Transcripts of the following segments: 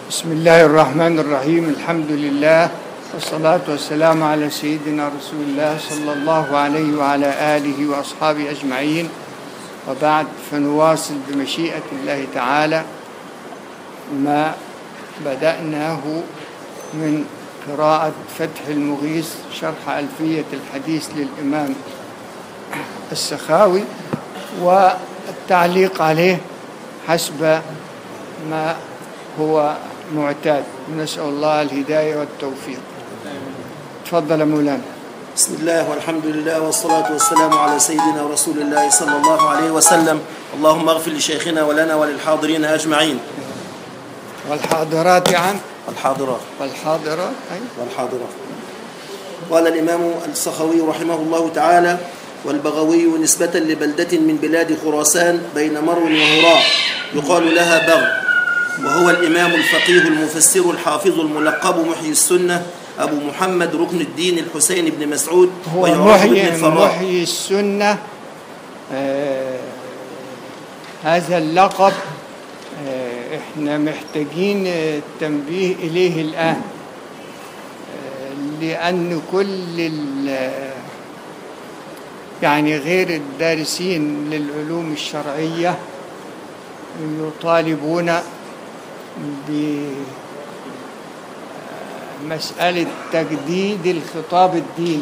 بسم الله الرحمن الرحيم الحمد لله والصلاة والسلام على سيدنا رسول الله صلى الله عليه وعلى آله وأصحابه أجمعين وبعد فنواصل بمشيئة الله تعالى ما بدأناه من قراءة فتح المغيث شرح ألفية الحديث للإمام السخاوي والتعليق عليه حسب ما هو معتاد نسأل الله الهداية والتوفيق تفضل مولانا بسم الله والحمد لله والصلاة والسلام على سيدنا رسول الله صلى الله عليه وسلم اللهم اغفر لشيخنا ولنا وللحاضرين أجمعين والحاضرات عن الحاضرات والحاضرات أي والحاضرات قال الإمام السخوي رحمه الله تعالى والبغوي نسبة لبلدة من بلاد خراسان بين مرو وهراء يقال لها بغ وهو الإمام الفقيه المفسر الحافظ الملقب محيي السنة أبو محمد ركن الدين الحسين بن مسعود هو ويعرف بن محيي الفراء محيي السنة آه هذا اللقب آه احنا محتاجين التنبيه إليه الآن آه لأن كل ال- يعني غير الدارسين للعلوم الشرعية يطالبون بمسألة تجديد الخطاب الديني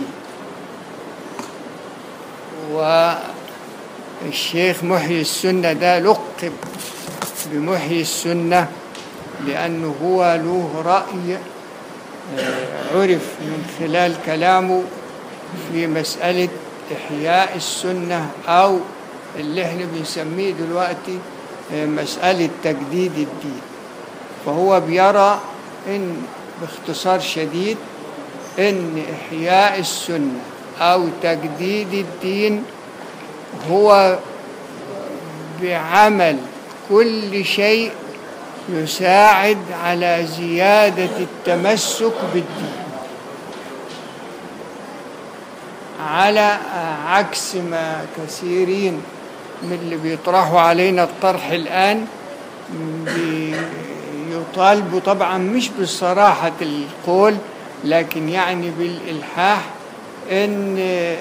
والشيخ محيي السنة ده لقب بمحيي السنة لأنه هو له رأي آه، عرف من خلال كلامه في مسألة إحياء السنة أو اللي احنا بنسميه دلوقتي آه، مسألة تجديد الدين فهو بيرى ان باختصار شديد ان احياء السنه او تجديد الدين هو بعمل كل شيء يساعد على زياده التمسك بالدين على عكس ما كثيرين من اللي بيطرحوا علينا الطرح الآن يطالبوا طبعا مش بصراحة القول لكن يعني بالإلحاح إن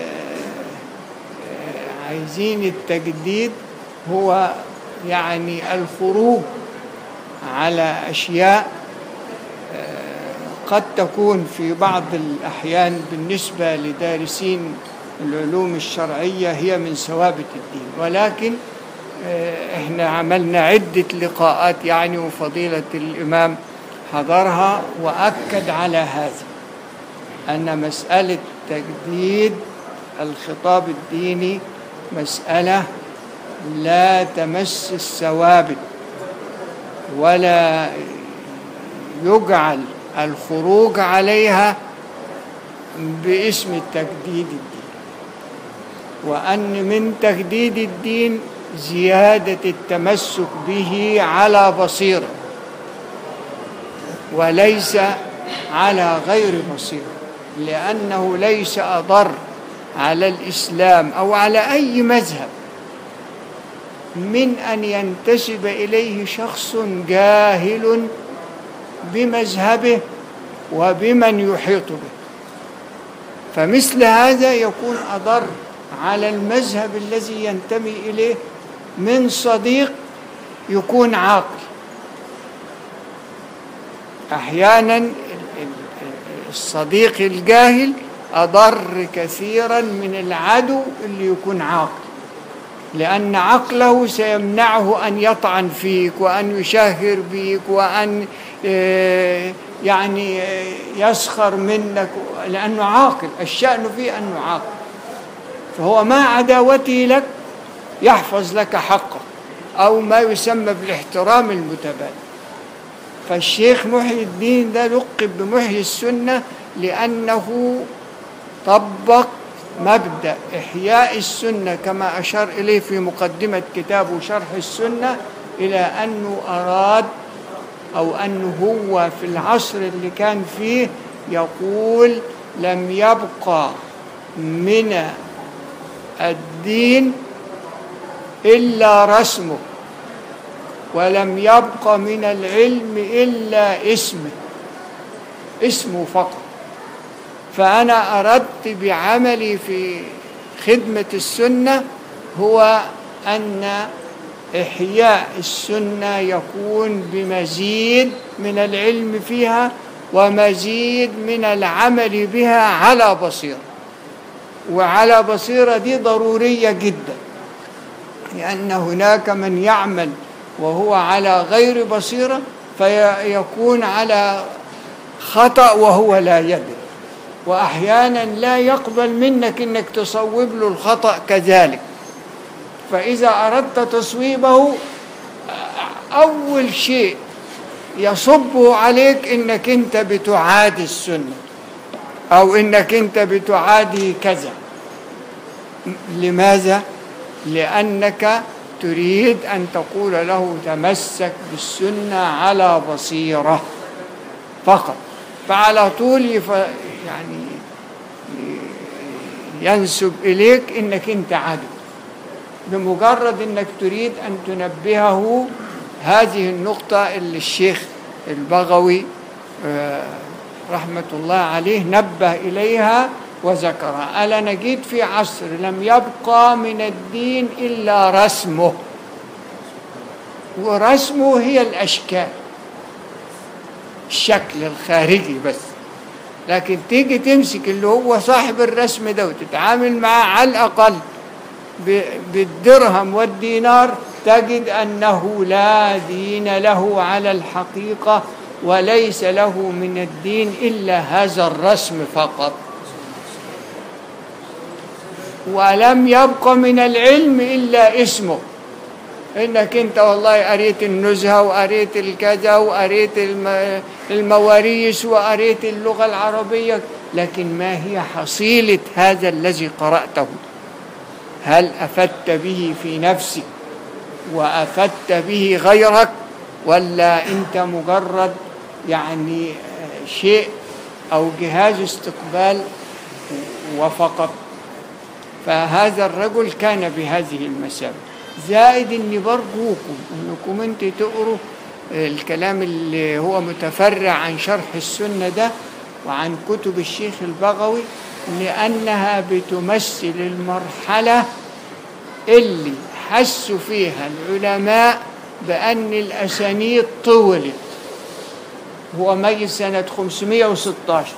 عايزين التجديد هو يعني الخروج على أشياء قد تكون في بعض الأحيان بالنسبة لدارسين العلوم الشرعية هي من ثوابت الدين ولكن آه، احنا عملنا عدة لقاءات يعني وفضيلة الإمام حضرها وأكد على هذا أن مسألة تجديد الخطاب الديني مسألة لا تمس الثوابت ولا يجعل الخروج عليها باسم تجديد الدين وأن من تجديد الدين زيادة التمسك به على بصيرة وليس على غير بصيرة لأنه ليس أضر على الإسلام أو على أي مذهب من أن ينتسب إليه شخص جاهل بمذهبه وبمن يحيط به فمثل هذا يكون أضر على المذهب الذي ينتمي إليه من صديق يكون عاقل أحيانا ال- ال- الصديق الجاهل أضر كثيرا من العدو اللي يكون عاقل لأن عقله سيمنعه أن يطعن فيك وأن يشهر بيك وأن آه، يعني آه، يسخر منك لأنه عاقل الشأن فيه أنه عاقل فهو مع عداوته لك يحفظ لك حقك أو ما يسمى بالاحترام المتبادل فالشيخ محي الدين ده لقب بمحيي السنة لأنه طبق مبدأ إحياء السنة كما أشار إليه في مقدمة كتابه شرح السنة إلى أنه أراد أو أنه هو في العصر اللي كان فيه يقول لم يبقى من الدين إلا رسمه ولم يبق من العلم إلا اسمه اسمه فقط فأنا أردت بعملي في خدمة السنة هو أن إحياء السنة يكون بمزيد من العلم فيها ومزيد من العمل بها على بصيرة وعلى بصيرة دي ضرورية جدا لأن هناك من يعمل وهو على غير بصيرة فيكون على خطأ وهو لا يدري وأحيانا لا يقبل منك أنك تصوب له الخطأ كذلك فإذا أردت تصويبه أول شيء يصبه عليك انك انت بتعادي السنه او انك انت بتعادي كذا لماذا لانك تريد ان تقول له تمسك بالسنه على بصيره فقط فعلى طول يف... يعني ينسب اليك انك انت عدو بمجرد انك تريد ان تنبهه هذه النقطة اللي الشيخ البغوي رحمة الله عليه نبه إليها وذكرها قال أنا جيت في عصر لم يبقى من الدين إلا رسمه ورسمه هي الأشكال الشكل الخارجي بس لكن تيجي تمسك اللي هو صاحب الرسم ده وتتعامل معاه على الأقل بالدرهم والدينار تجد أنه لا دين له على الحقيقة وليس له من الدين إلا هذا الرسم فقط ولم يبق من العلم إلا اسمه انك انت والله قريت النزهه وقريت الكذا وقريت المواريث وقريت اللغه العربيه لكن ما هي حصيله هذا الذي قراته هل افدت به في نفسك وافدت به غيرك ولا انت مجرد يعني شيء او جهاز استقبال وفقط فهذا الرجل كان بهذه المسافه زائد اني برجوكم انكم انت تقروا الكلام اللي هو متفرع عن شرح السنه ده وعن كتب الشيخ البغوي لانها بتمثل المرحله اللي حسوا فيها العلماء بأن الأسانيد طولت هو ميت سنة 516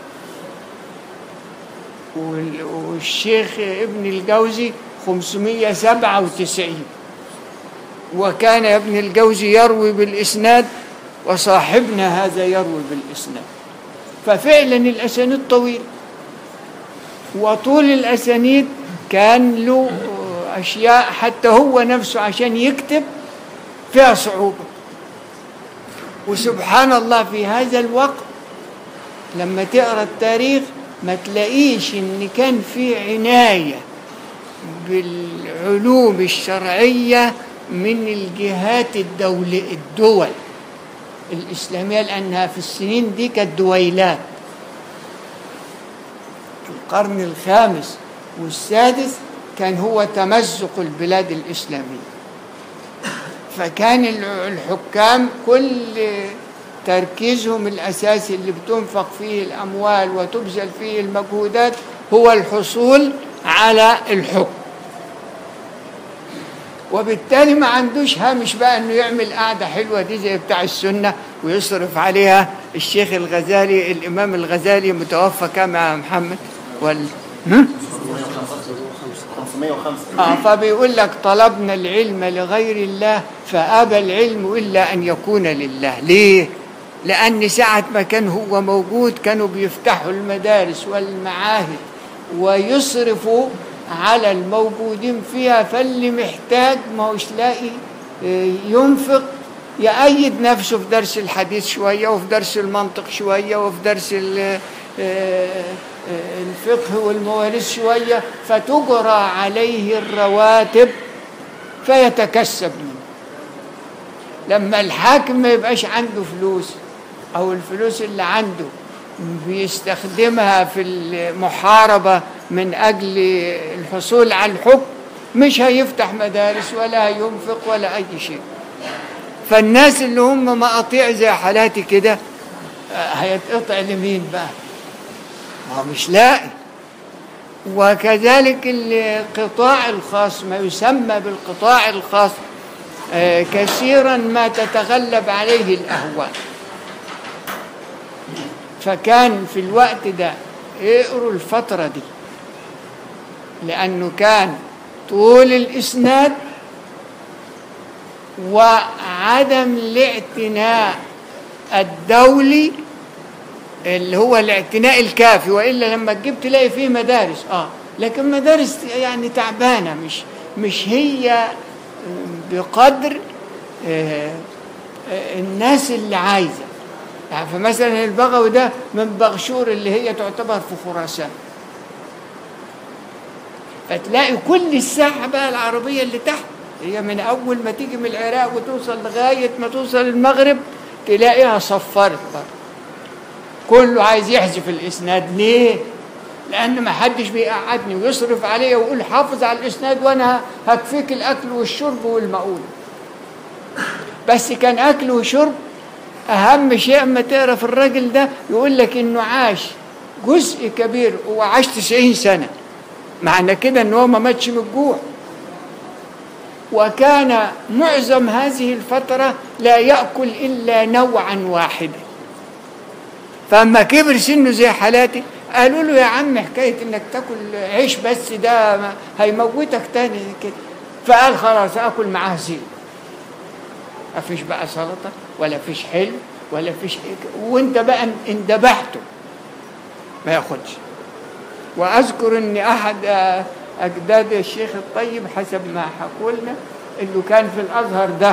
والشيخ ابن الجوزي 597 وكان ابن الجوزي يروي بالإسناد وصاحبنا هذا يروي بالإسناد ففعلا الأسانيد طويل وطول الأسانيد كان له أشياء حتى هو نفسه عشان يكتب فيها صعوبة وسبحان الله في هذا الوقت لما تقرأ التاريخ ما تلاقيش إن كان في عناية بالعلوم الشرعية من الجهات الدول الدول الإسلامية لأنها في السنين دي كانت دويلات القرن الخامس والسادس كان هو تمزق البلاد الإسلامية فكان الحكام كل تركيزهم الأساسي اللي بتنفق فيه الأموال وتبذل فيه المجهودات هو الحصول على الحكم وبالتالي ما عندوش هامش بقى انه يعمل قعده حلوه دي زي بتاع السنه ويصرف عليها الشيخ الغزالي الامام الغزالي متوفى كام يا محمد ولا 505 آه فبيقول لك طلبنا العلم لغير الله فأبى العلم إلا أن يكون لله ليه؟ لأن ساعة ما كان هو موجود كانوا بيفتحوا المدارس والمعاهد ويصرفوا على الموجودين فيها فاللي محتاج ما هوش لاقي ينفق يأيد نفسه في درس الحديث شوية وفي درس المنطق شوية وفي درس الفقه والمواريث شوية فتجرى عليه الرواتب فيتكسب منه لما الحاكم ما يبقاش عنده فلوس أو الفلوس اللي عنده بيستخدمها في المحاربة من أجل الحصول على الحكم مش هيفتح مدارس ولا هينفق ولا أي شيء فالناس اللي هم مقاطيع زي حالاتي كده آه، هيتقطع لمين بقى ما هو مش لاقي وكذلك القطاع الخاص ما يسمى بالقطاع الخاص آه، كثيرا ما تتغلب عليه الأهواء فكان في الوقت ده اقروا الفترة دي لأنه كان طول الإسناد وعدم الاعتناء الدولي اللي هو الاعتناء الكافي والا لما تجيب تلاقي فيه مدارس اه لكن مدارس يعني تعبانه مش مش هي بقدر آه، آه، الناس اللي عايزه يعني فمثلا البغوي ده من بغشور اللي هي تعتبر في خراسان فتلاقي كل الساحه بقى العربيه اللي تحت هي من اول ما تيجي من العراق وتوصل لغايه ما توصل المغرب تلاقيها صفرت بقى كله عايز يحذف الاسناد ليه لان ما حدش بيقعدني ويصرف عليا ويقول حافظ على الاسناد وانا هكفيك الاكل والشرب والمؤونه بس كان اكل وشرب اهم شيء اما تقرا في الراجل ده يقول لك انه عاش جزء كبير هو عاش 90 سنه معنى كده ان هو ما ماتش من الجوع وكان معظم هذه الفتره لا ياكل الا نوعا واحدا فاما كبر سنه زي حالاتي قالوا له يا عم حكايه انك تاكل عيش بس ده ما- هيموتك تاني كده فقال خلاص اكل معاه زيت ما فيش بقى سلطه ولا فيش حلو ولا فيش إيه وانت بقى اندبحته ما ياخدش واذكر ان احد آه، اجداد الشيخ الطيب حسب ما حكوا لنا انه كان في الازهر ده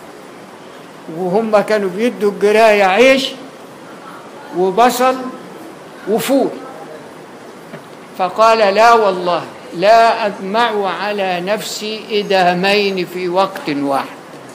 وهم كانوا بيدوا الجرايه عيش وبصل وفول فقال لا والله لا أجمع على نفسي إدامين في وقت واحد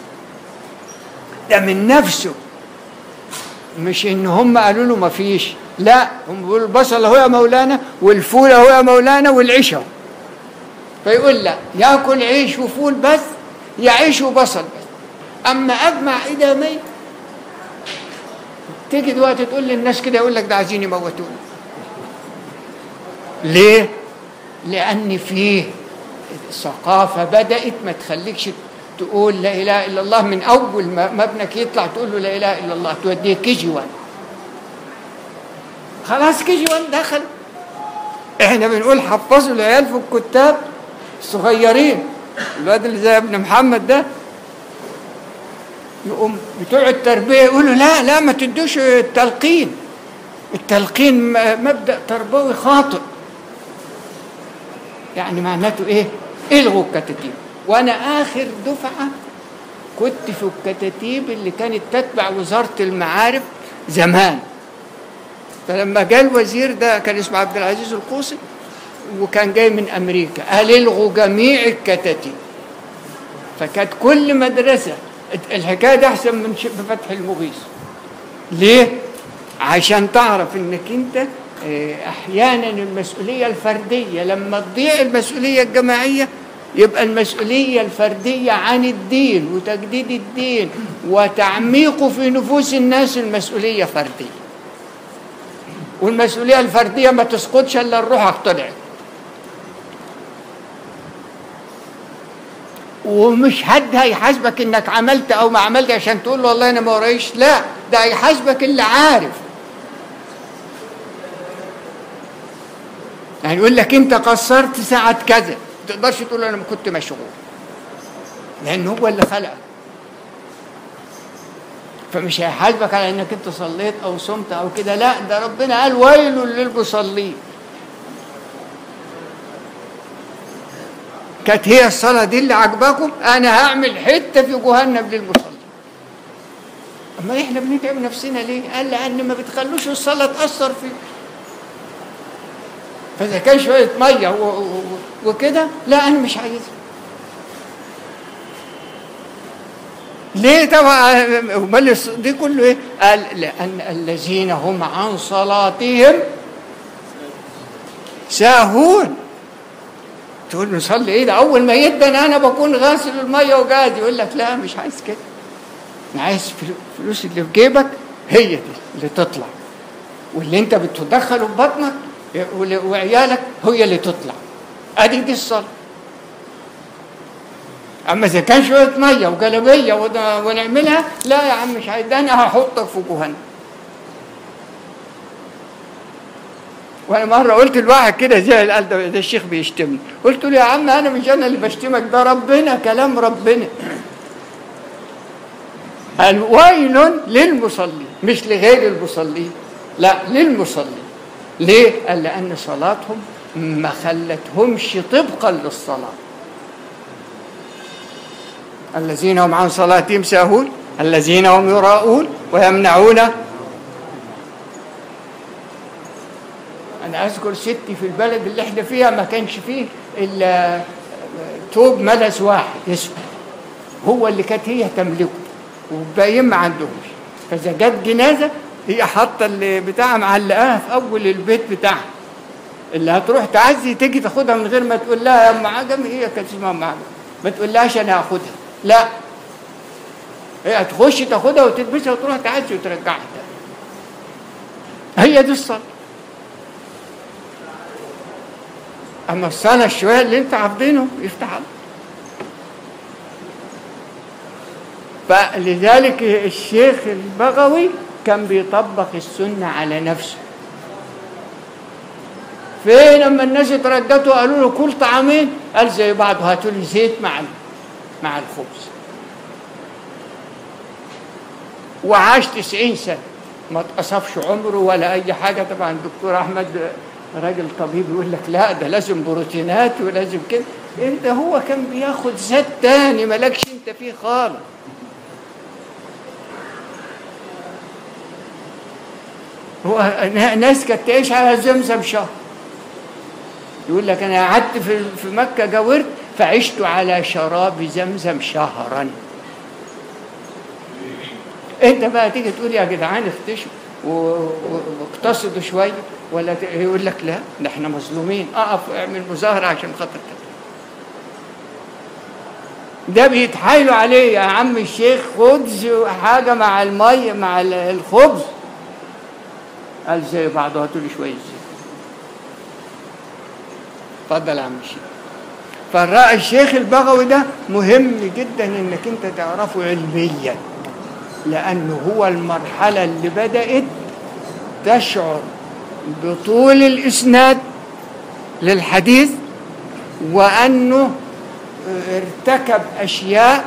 ده من نفسه مش ان هم قالوا له ما فيش لا هم بيقولوا البصل اهو يا مولانا والفول اهو يا مولانا والعيش اهو فيقول لا ياكل عيش وفول بس يا عيش وبصل بس اما اجمع ادامين تيجي دلوقتي تقول للناس كده يقول لك ده عايزين يموتوني ليه لان فيه ثقافه بدات ما تخليكش تقول لا اله الا الله من اول ما ما ابنك يطلع تقول له لا اله الا الله توديه كي جي 1 خلاص كي جي 1 دخل احنا بنقول حفظوا العيال في الكتاب الصغيرين الواد اللي زي ابن محمد ده يقوم بتوع التربيه يقولوا لا لا ما تدوش التلقين التلقين م- مبدا تربوي خاطئ يعني معناته ايه الغوا الكتاتيب وانا اخر دفعه كنت في الكتاتيب اللي كانت تتبع وزاره المعارف زمان فلما جاء الوزير ده كان اسمه عبد العزيز القوسي وكان جاي من امريكا قال الغوا جميع الكتاتيب فكانت كل مدرسه الحكايه دي احسن من شبه فتح المغيث ليه عشان تعرف انك انت آه، احيانا المسؤوليه الفرديه لما تضيع المسؤوليه الجماعيه يبقى المسؤوليه الفرديه عن الدين وتجديد الدين وتعميقه في نفوس الناس المسؤوليه فرديه والمسؤوليه الفرديه ما تسقطش الا روحك طلعت ومش حد هيحاسبك انك عملت او ما عملت عشان تقول له والله انا ما ورايش لا ده هيحاسبك اللي عارف يعني يقول لك انت قصرت ساعة كذا ما تقدرش تقول له انا ما كنت مشغول لان هو اللي خلقك فمش هيحاسبك على انك انت صليت او صمت او كده لا ده ربنا قال ويل للمصلين كانت هي الصلاة دي اللي عجباكم أنا هعمل حتة في جهنم للمصلين أما إحنا بنتعب نفسنا ليه؟ قال لأن ما بتخلوش الصلاة تأثر فيه فإذا كان شوية مية و- و- و- وكده لا أنا مش عايزها ليه طبعا امال الص- دي كله ايه؟ قال لان الذين هم عن صلاتهم ساهون تقول له صلي ايه ده اول ما يدن انا بكون غاسل الميه وقاعد يقول لك لا مش عايز كده انا عايز فلو- فلوس اللي في جيبك هي دي اللي تطلع واللي انت بتدخله في بطنك وال- وعيالك هي اللي تطلع ادي دي الصلاه اما اذا كان شويه ميه وجلبيه ون- ونعملها لا يا عم مش عايز ده انا هحطك في جهنم وانا مره قلت لواحد كده زي قال ده, ده الشيخ بيشتمني قلت له يا عم انا مش انا اللي بشتمك ده ربنا كلام ربنا قال ويل للمصلين مش لغير المصلين لا للمصلين ليه؟ قال لأن صلاتهم ما خلتهمش طبقا للصلاة الذين هم عن صلاتهم ساهون الذين هم يراءون ويمنعون أنا أذكر ستي في البلد اللي احنا فيها ما كانش فيه إلا توب ملس واحد اسمه هو اللي كانت هي تملكه والباقيين ما عندهمش فإذا جت جنازة هي حاطة اللي بتاعها معلقاها في أول البيت بتاعها اللي هتروح تعزي تيجي تاخدها من غير ما تقول لها يا ام عجم هي كانت اسمها ام عجم ما تقولهاش انا هاخدها لا هي هتخش تاخدها وتلبسها وتروح تعزي وترجعها تاني. هي دي الصلاه اما الصلاه الشويه اللي انت عارفينه يفتح الله فلذلك الشيخ البغوي كان بيطبق السنه على نفسه فين لما الناس اترددوا قالوا له كل طعامين قال زي بعض هاتوا لي زيت مع ال- مع الخبز وعاش 90 سنه ما اتقصفش عمره ولا اي حاجه طبعا الدكتور احمد راجل طبيب يقول لك لا ده لازم بروتينات ولازم كده إيه ده هو كان بياخد زيت تاني مالكش انت فيه خالص هو ناس كانت تعيش على زمزم شهر يقول لك انا قعدت في في مكه جاورت فعشت على شراب زمزم شهرا انت بقى تيجي تقول يا جدعان اختشوا و- و- واقتصدوا شويه ولا ت- يقول لك لا ده احنا مظلومين اقف اعمل مظاهره عشان خاطر كده ده بيتحايلوا عليه يا عم الشيخ خبز حاجه مع الميه مع ال- الخبز قال زي بعض هاتوا لي شويه زيت اتفضل يا عم الشيخ فالرأي الشيخ البغوي ده مهم جدا انك انت تعرفه علميا لانه هو المرحله اللي بدات تشعر بطول الاسناد للحديث وانه ارتكب اشياء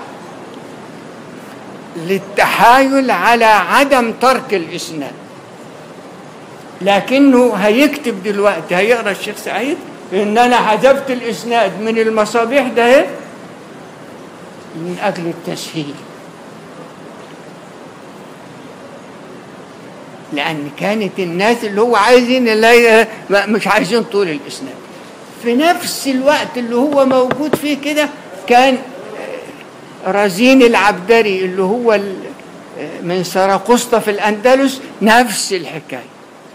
للتحايل على عدم ترك الاسناد لكنه هيكتب دلوقتي هيقرا الشيخ سعيد ان انا حذفت الاسناد من المصابيح ده إيه؟ من اجل التسهيل لان كانت الناس اللي هو عايزين اللي هي مش عايزين طول الاسناد في نفس الوقت اللي هو موجود فيه كده كان رزين العبدري اللي هو ال- من سراقسطة في الأندلس نفس الحكاية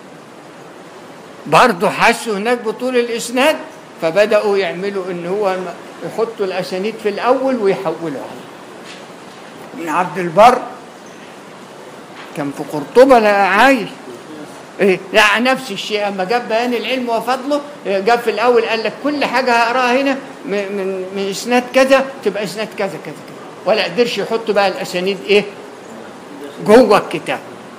برضه حسوا هناك بطول الإسناد فبدأوا يعملوا إن هو يحطوا الأسانيد في الأول ويحولوا عليه ابن عبد البر كان في قرطبة لا عايش إيه لا نفس الشيء اما جاب بيان العلم وفضله إيه، جاب في الاول قال لك كل حاجه هقراها هنا من من, من اسناد كذا تبقى اسناد كذا كذا كذا ولا قدرش يحط بقى الاسانيد ايه جوه الكتاب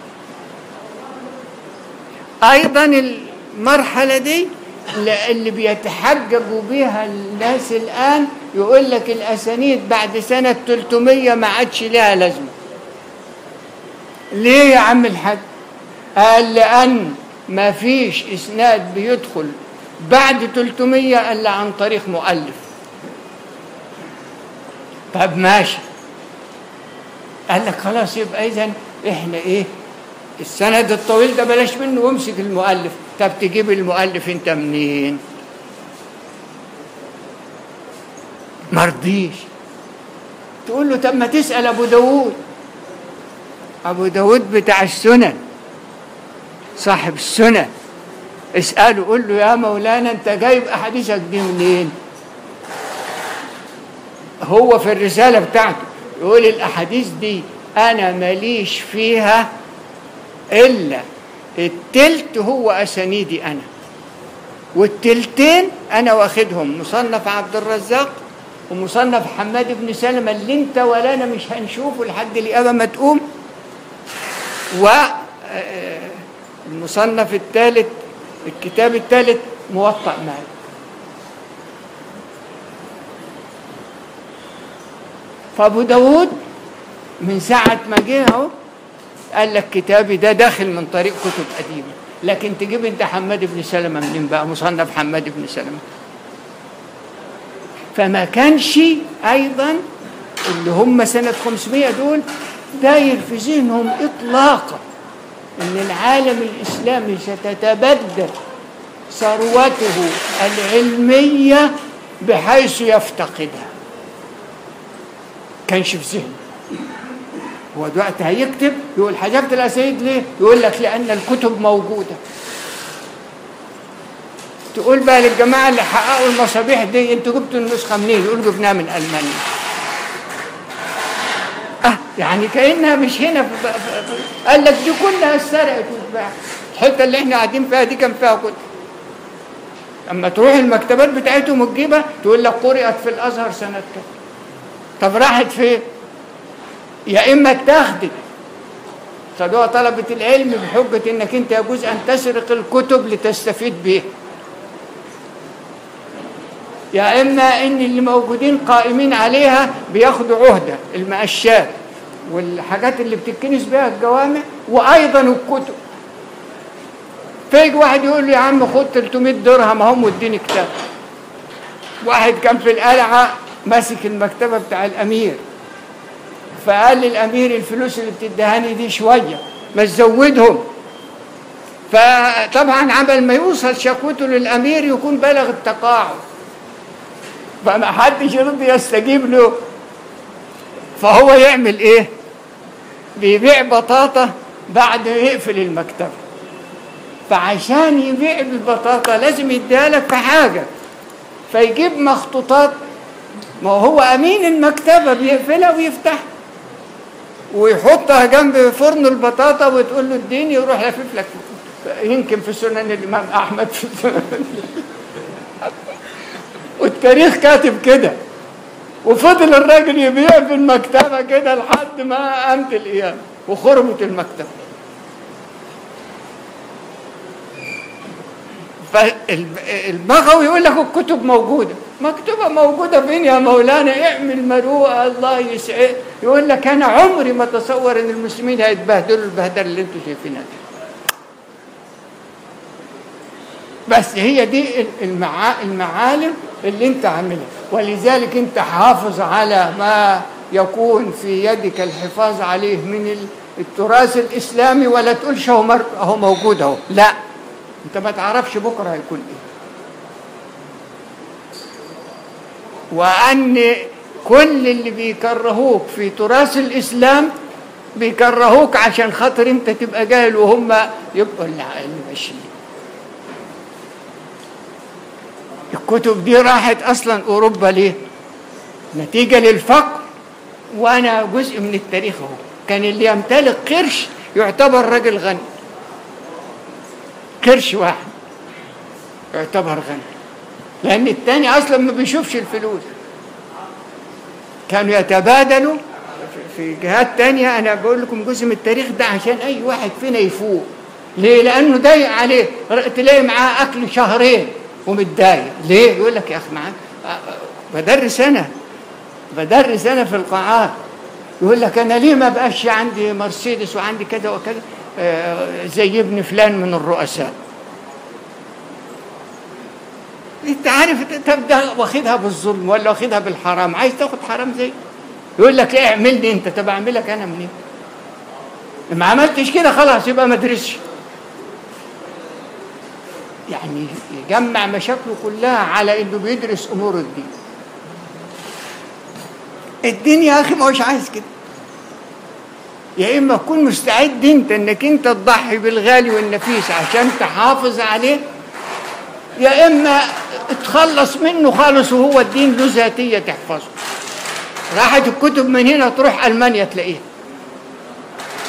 ايضا المرحله دي اللي بيتحججوا بيها الناس الان يقول لك الاسانيد بعد سنه 300 ما عادش لها لازمه ليه يا عم الحاج قال لأن ما فيش إسناد بيدخل بعد 300 إلا عن طريق مؤلف طب ماشي قال لك خلاص يبقى إذا إحنا إيه السند الطويل ده بلاش منه وامسك المؤلف طب تجيب المؤلف أنت منين مرضيش تقول له طب ما تسأل أبو داود أبو داود بتاع السنن صاحب السنن اسأله قول له يا مولانا أنت جايب أحاديثك دي منين هو في الرسالة بتاعته يقول الأحاديث دي انا ماليش فيها الا التلت هو اسانيدي انا والتلتين انا واخدهم مصنف عبد الرزاق ومصنف حماد بن سلمة اللي انت ولا انا مش هنشوفه لحد الإجابة ما تقوم والمصنف الثالث الكتاب الثالث موطأ مالك فابو داود من ساعة ما جه اهو قال لك كتابي ده داخل من طريق كتب قديمة لكن تجيب انت حماد بن سلمة منين بقى مصنف حماد بن سلمة فما كانش ايضا اللي هم سنة 500 دول داير في ذهنهم اطلاقا ان العالم الاسلامي ستتبدل ثروته العلمية بحيث يفتقدها كانش في ذهنه هو دلوقتي هيكتب يقول حجبت الاسيد ليه؟ يقول لك لان الكتب موجوده تقول بقى للجماعه اللي حققوا المصابيح دي انتوا جبتوا النسخه منين؟ يقولوا جبناها من المانيا. اه يعني كانها مش هنا في في في قال لك دي كلها اتسرقت واتباعت. الحته اللي احنا قاعدين فيها دي كان فيها كتب. اما تروح المكتبات بتاعتهم وتجيبها تقول لك قرئت في الازهر سنه كذا. طب راحت فين؟ يا اما اتاخدت خدوها طلبة العلم بحجة انك انت يجوز ان تسرق الكتب لتستفيد بها يا اما ان اللي موجودين قائمين عليها بياخدوا عهدة المقشات والحاجات اللي بتتكنس بها الجوامع وايضا الكتب فيجي واحد يقول له يا عم خد 300 درهم اهم واديني كتاب واحد كان في القلعة ماسك المكتبة بتاع الامير فقال للامير الفلوس اللي بتدهاني دي شويه ما تزودهم فطبعا عمل ما يوصل شكوته للامير يكون بلغ التقاعد فما حدش يرضى يستجيب له فهو يعمل ايه بيبيع بطاطا بعد ما يقفل المكتبه فعشان يبيع البطاطا لازم يديها لك في حاجه فيجيب مخطوطات ما هو امين المكتبه بيقفلها ويفتحها ويحطها جنب فرن البطاطا وتقول له اديني يروح لافف لك يمكن في سنن الامام احمد في سنن والتاريخ كاتب كده وفضل الراجل يبيع في المكتبه كده لحد ما قامت القيامه وخرمت المكتبه فالبغوي يقول لك الكتب موجوده مكتوبه موجوده فين يا مولانا اعمل مروءه الله يسعد يقول لك انا عمري ما اتصور ان المسلمين هيتبهدلوا البهدله اللي انتم شايفينها دي بس هي دي المعا... المعالم اللي انت عاملها ولذلك انت حافظ على ما يكون في يدك الحفاظ عليه من التراث الاسلامي ولا تقولش هو مر... هو موجود اهو لا انت ما تعرفش بكره هيكون ايه وان كل اللي بيكرهوك في تراث الاسلام بيكرهوك عشان خاطر انت تبقى جاهل وهم يبقوا اللي ماشيين الكتب دي راحت اصلا اوروبا ليه نتيجه للفقر وانا جزء من التاريخ اهو كان اللي يمتلك قرش يعتبر راجل غني قرش واحد يعتبر غني لان التاني اصلا ما بيشوفش الفلوس كانوا يتبادلوا في جهات تانية انا بقول لكم جزء من التاريخ ده عشان اي واحد فينا يفوق ليه لانه ضايق عليه تلاقي معاه اكل شهرين ومتضايق ليه يقول لك يا اخي معاك بدرس انا بدرس انا في القاعات يقول لك انا ليه ما بقاش عندي مرسيدس وعندي كذا وكذا آه زي ابن فلان من الرؤساء انت عارف طب ده واخدها بالظلم ولا واخدها بالحرام عايز تاخد حرام زي يقول لك ايه اعملني انت طب اعملك انا منين ما عملتش كده خلاص يبقى ما ادرسش يعني يجمع مشاكله كلها على انه بيدرس امور الدين الدين يا اخي ما هوش عايز كده يا اما تكون مستعد انت انك انت تضحي بالغالي والنفيس عشان تحافظ عليه يا اما تخلص منه خالص وهو الدين له ذاتيه تحفظه راحت الكتب من هنا تروح المانيا تلاقيها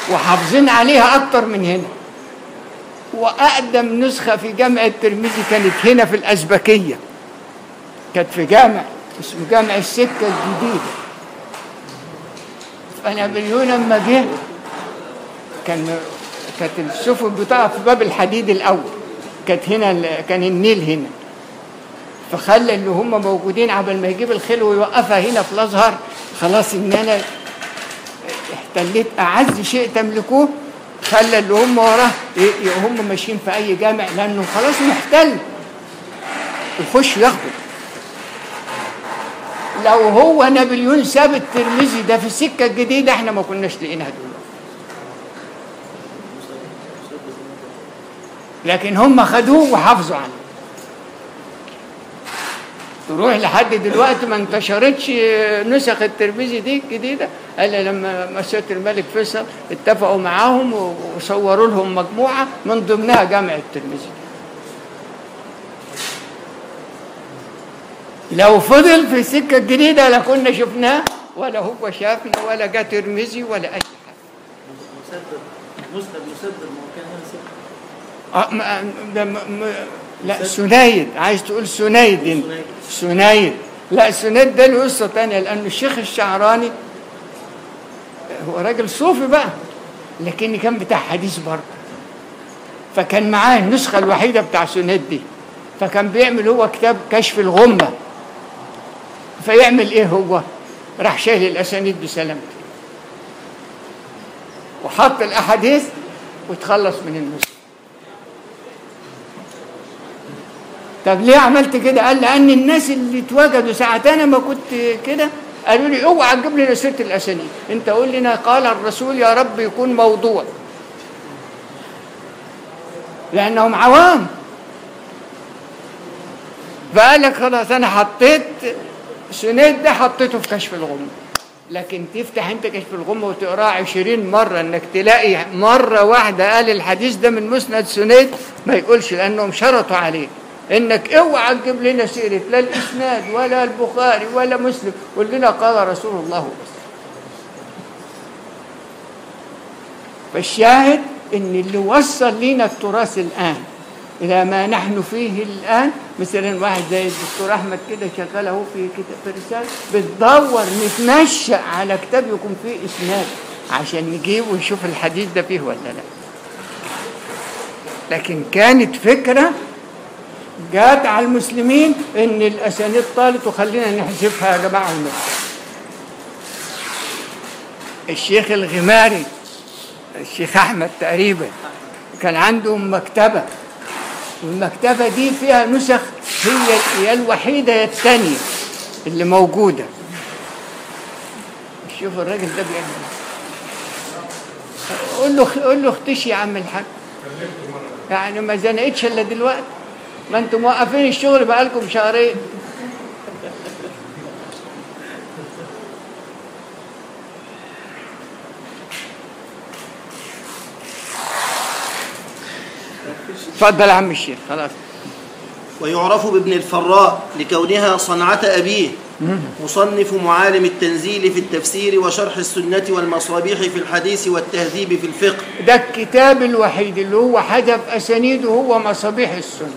وحافظين عليها اكتر من هنا واقدم نسخه في جامع الترمذي كانت هنا في الازبكيه كانت في جامع اسمه جامع السكه الجديده فنابليون لما جه كان كانت السفن بتقف في باب الحديد الاول كانت هنا ال- كان النيل هنا فخلى اللي هم موجودين قبل ما يجيب الخيل ويوقفها هنا في الازهر خلاص ان انا احتليت اعز شيء تملكوه خلى اللي هم وراه ي- ي- هم ماشيين في اي جامع لانه خلاص محتل يخش ياخده لو هو نابليون ساب الترمذي ده في السكه الجديده احنا ما كناش لقيناها دلوقتي لكن هم خدوه وحافظوا عليه تروح لحد دلوقتي ما انتشرتش نسخ الترمذي دي الجديده الا لما مسيره الملك فيصل اتفقوا معاهم وصوروا لهم مجموعه من ضمنها جامع الترمذي لو فضل في السكه الجديده لا كنا شفناه ولا هو شافنا ولا جه ترمذي ولا اي حاجه مسدد مسند مسدد ما هو كان هنا سكة. آه، ما- ده م- م- لا سنيد عايز تقول سنيد انت سنيد. سنيد لا سنيد ده له قصه ثانيه لانه الشيخ الشعراني هو راجل صوفي بقى لكن كان بتاع حديث برضه فكان معاه النسخه الوحيده بتاع سنيد دي فكان بيعمل هو كتاب كشف الغمه فيعمل ايه هو راح شايل الاسانيد بسلامته وحط الاحاديث وتخلص من النسخه طب ليه عملت كده؟ قال لأن الناس اللي اتوجدوا ساعة أنا ما كنت كده قالوا لي اوعى تجيب لنا سيرة الأسانيد، أنت قول لنا قال الرسول يا رب يكون موضوع. لأنهم عوام. فقال لك خلاص أنا حطيت سنيد ده حطيته في كشف الغمة. لكن تفتح انت كشف الغمة وتقراه عشرين مرة انك تلاقي مرة واحدة قال الحديث ده من مسند سنيد ما يقولش لانهم شرطوا عليه انك اوعى تجيب لنا سيرة لا الاسناد ولا البخاري ولا مسلم قول لنا قال رسول الله بس فالشاهد ان اللي وصل لنا التراث الان الى ما نحن فيه الان مثلا واحد زي الدكتور احمد كده شغال اهو في كتاب في رساله بتدور نتنشا على كتاب يكون فيه اسناد عشان نجيب ونشوف الحديث ده فيه ولا لا لكن كانت فكره جات على المسلمين ان الاسانيد طالت وخلينا نحذفها يا جماعه ونقرا الشيخ الغماري الشيخ احمد تقريبا كان عندهم مكتبه والمكتبه دي فيها نسخ هي هي الوحيده هي الثانيه اللي موجوده شوف الراجل ده بيعمل إيه. قول له قول له اختشي يا عم الحاج يعني ما زنقتش الا دلوقتي ما انتم موقفين الشغل بقالكم شهرين اتفضل يا عم الشيخ خلاص ويعرف بابن الفراء لكونها صنعة أبيه مصنف معالم التنزيل في التفسير وشرح السنة والمصابيح في الحديث والتهذيب في الفقه ده الكتاب الوحيد اللي هو حذف اسانيده هو مصابيح السنه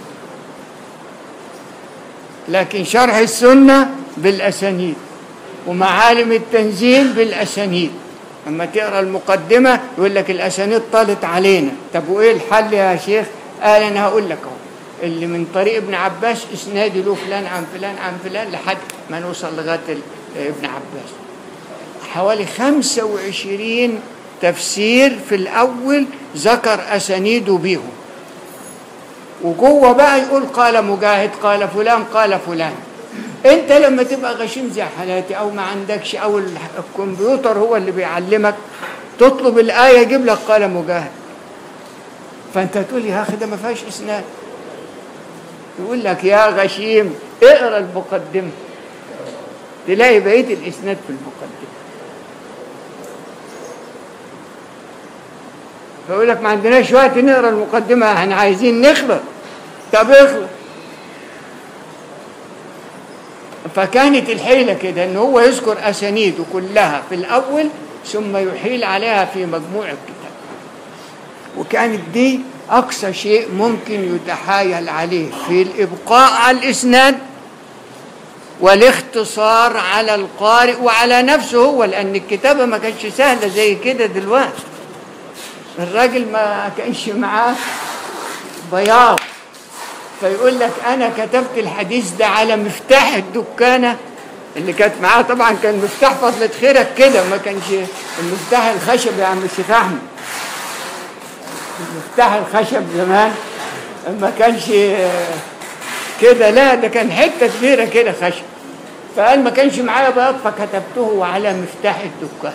لكن شرح السنه بالاسانيد ومعالم التنزيل بالاسانيد لما تقرا المقدمه يقول لك الاسانيد طالت علينا طب وايه الحل يا شيخ قال انا هقول لك اهو اللي من طريق ابن عباس اسنادي له فلان عن فلان عن فلان لحد ما نوصل لغايه ال- ابن عباس حوالي 25 تفسير في الأول ذكر أسانيده بيهم وجوه بقى يقول قال مجاهد قال فلان قال فلان انت لما تبقى غشيم زي حالاتي او ما عندكش او ال- الكمبيوتر هو اللي بيعلمك تطلب الآية يجيب لك قال مجاهد فانت تقول يا اخي ده ما فيهاش اسناد يقول لك يا غشيم اقرا المقدمه تلاقي بقيه الاسناد في المقدمه فيقول لك ما عندناش وقت نقرا المقدمه احنا عايزين نخلص طب اخلص فكانت الحيله كده ان هو يذكر اسانيده كلها في الاول ثم يحيل عليها في مجموع الكتاب وكانت دي أقصى شيء ممكن يتحايل عليه في الإبقاء على الإسناد والاختصار على القارئ وعلى نفسه هو لأن الكتابة ما كانتش سهلة زي كده دلوقتي الراجل ما كانش معاه بياض فيقول لك أنا كتبت الحديث ده على مفتاح الدكانة اللي كانت معاه طبعا كان مفتاح فضلة خيرك كده ما كانش المفتاح الخشب يا عم الشيخ أحمد مفتاح الخشب زمان ما كانش كده لا ده كان حته كبيره كده خشب فقال ما كانش معايا بياض فكتبته على مفتاح الدكان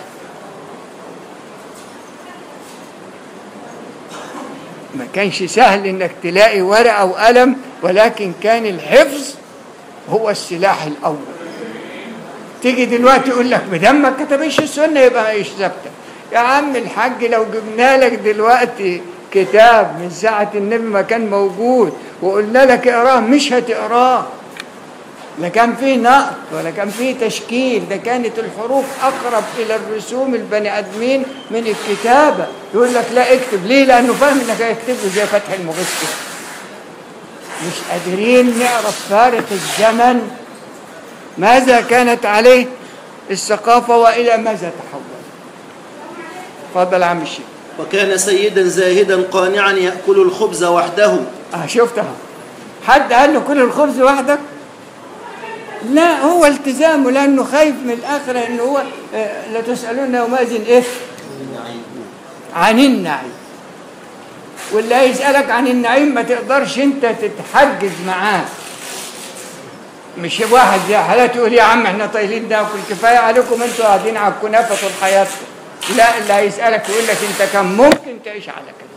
ما كانش سهل انك تلاقي ورقه وقلم ولكن كان الحفظ هو السلاح الاول تيجي دلوقتي يقول لك ما دام ما كتبش السنه يبقى مش ثابته يا عم الحاج لو جبنا لك دلوقتي كتاب من ساعة النبي ما كان موجود وقلنا لك اقراه مش هتقراه لا كان فيه نقط ولا كان فيه تشكيل ده كانت الحروف أقرب إلى الرسوم البني آدمين من الكتابة يقول لك لا اكتب ليه لأنه فاهم إنك هيكتب له زي فتح المغيث كده. مش قادرين نعرف فارق الزمن ماذا كانت عليه الثقافة وإلى ماذا تحول تفضل يا عم الشيخ وكان سيدا زاهدا قانعا يأكل الخبز وحده اه شفتها حد قال له كل الخبز وحدك لا هو التزامه لانه خايف من الاخره انه هو آه، لا تسالون يومئذ ايه عن النعيم واللي هيسالك عن النعيم ما تقدرش انت تتحجز معاه مش واحد زي حالاتي يقول يا عم احنا طايلين ناكل كفايه عليكم انتوا قاعدين على الكنافه طول حياتكم لا اللي هيسالك يقول لك انت كان ممكن تعيش على كده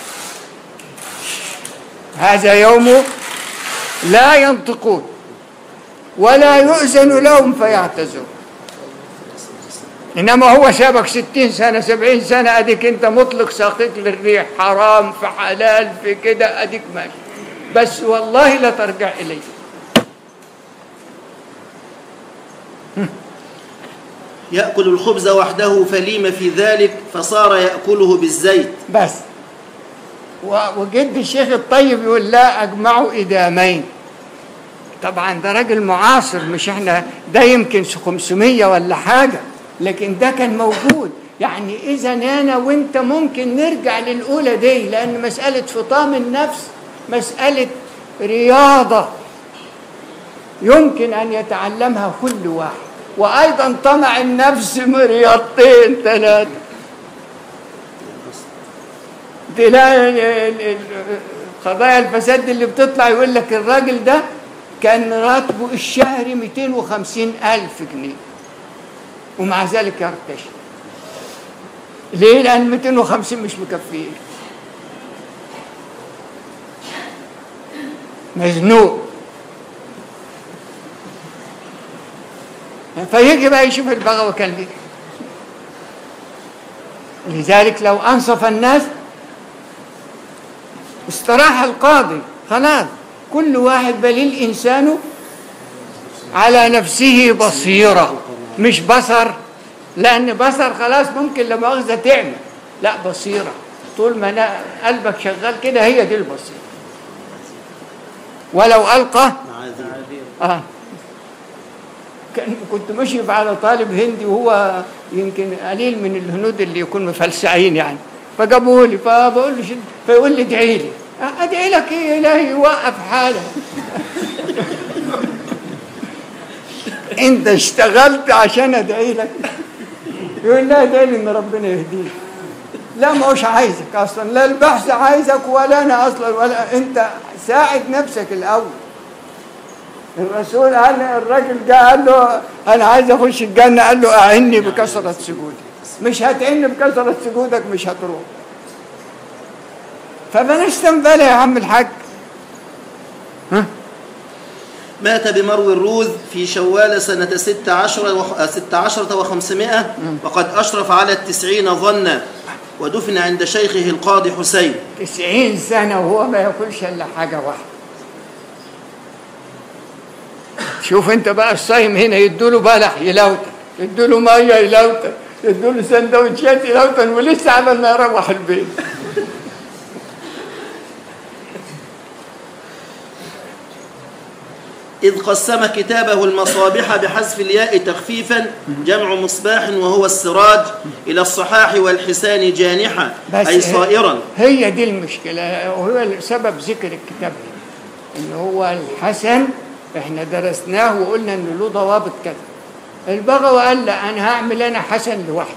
هذا يوم لا ينطقون ولا يؤذن لهم فيعتذرون إنما هو سابك ستين سنة سبعين سنة أديك أنت مطلق ساقط للريح حرام في حلال في كده أديك ماشي بس والله لا ترجع إليه يأكل الخبز وحده فليم في ذلك فصار يأكله بالزيت بس و- وجد الشيخ الطيب يقول لا أجمعوا إدامين طبعا ده راجل معاصر مش احنا ده يمكن 500 ولا حاجة لكن ده كان موجود يعني إذا أنا وأنت ممكن نرجع للأولى دي لأن مسألة فطام النفس مسألة رياضة يمكن أن يتعلمها كل واحد وأيضا طمع النفس رياضتين ثلاثة تلاقي ال- ال- ال- قضايا الفساد اللي بتطلع يقول لك الراجل ده كان راتبه الشهري 250 ألف جنيه ومع ذلك يرتشي ليه؟ لأن 250 مش مكفيه مزنوق فيجي بقى يشوف البغوي كان ليه لذلك لو أنصف الناس استراح القاضي خلاص كل واحد بل الإنسان على نفسه بصيرة مش بصر لأن بصر خلاص ممكن لما مؤاخذة تعمل لا بصيرة طول ما أنا قلبك شغال كده هي دي البصيرة ولو ألقى معاذير آه. كان كنت ماشي على طالب هندي وهو يمكن قليل من الهنود اللي يكون مفلسعين يعني فجابوه لي فبقول له شد فيقول لي ادعي لي آه، ادعي لك ايه يا الهي وقف حالك انت اشتغلت عشان ادعي لك يقول لا ادعي لي ان ربنا يهديك لا ما هوش عايزك اصلا لا البحث عايزك ولا انا اصلا ولا انت ساعد نفسك الاول الرسول قال الراجل جاء قال له انا عايز اخش الجنه قال له اعني بكثره سجودي مش هتعني بكثره سجودك مش هتروح فبلاش تنبلى يا عم الحاج ها مات بمرو الروذ في شوال سنة ست عشر وخ... ست عشرة وخمسمائة وقد أشرف على التسعين ظنا ودفن عند شيخه القاضي حسين تسعين سنة وهو ما ياكلش إلا حاجة واحدة شوف انت بقى الصايم هنا يدوله بلح يلوتن يدوله ميه يلوتن يدوله سندوتشات يلوتن ولسه عمل ما يروح البيت إذ قسم كتابه المصابيح بحذف الياء تخفيفا جمع مصباح وهو السراج إلى الصحاح والحسان جانحا بس أي صائرا هي دي المشكلة وهو سبب ذكر الكتاب ان هو الحسن احنا درسناه وقلنا ان له ضوابط كذا البغوي قال لا انا هعمل انا حسن لوحدي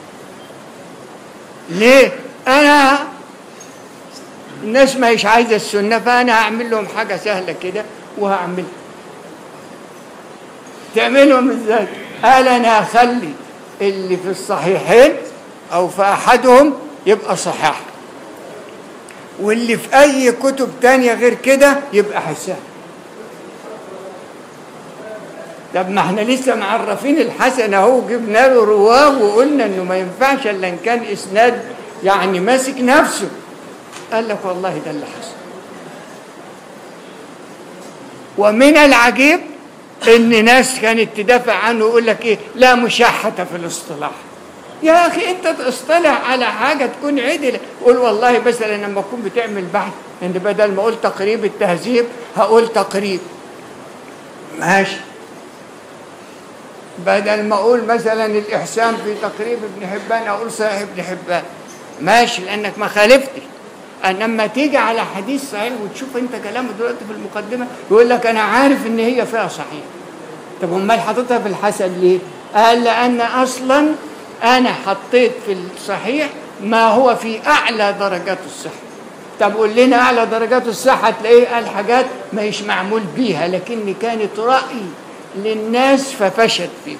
ليه انا الناس ما هيش عايزه السنه فانا هعمل لهم حاجه سهله كده وهعمل تعملهم ازاي قال انا هخلي اللي في الصحيحين او في احدهم يبقى صحيح واللي في اي كتب تانية غير كده يبقى حسان طب ما احنا لسه معرفين الحسن اهو جبنا له رواه وقلنا انه ما ينفعش الا ان كان اسناد يعني ماسك نفسه قال لك والله ده اللي حصل ومن العجيب ان ناس كانت تدافع عنه ويقول لك ايه لا مشاحة في الاصطلاح يا اخي انت تصطلح على حاجه تكون عدله قول والله مثلا لما تكون بتعمل بحث ان بدل ما اقول تقريب التهذيب هقول تقريب ماشي بدل ما اقول مثلا الاحسان في تقريب ابن حبان اقول صحيح ابن حبان ماشي لانك ما خالفتش انما تيجي على حديث صحيح وتشوف انت كلامه دلوقتي في المقدمه يقول لك انا عارف ان هي فيها صحيح طب امال حاططها في الحسن ليه؟ قال لان اصلا انا حطيت في الصحيح ما هو في اعلى درجات الصحه طب قول لنا اعلى درجات الصحه تلاقيه قال حاجات ما هيش معمول بيها لكن كانت راي للناس ففشت فيه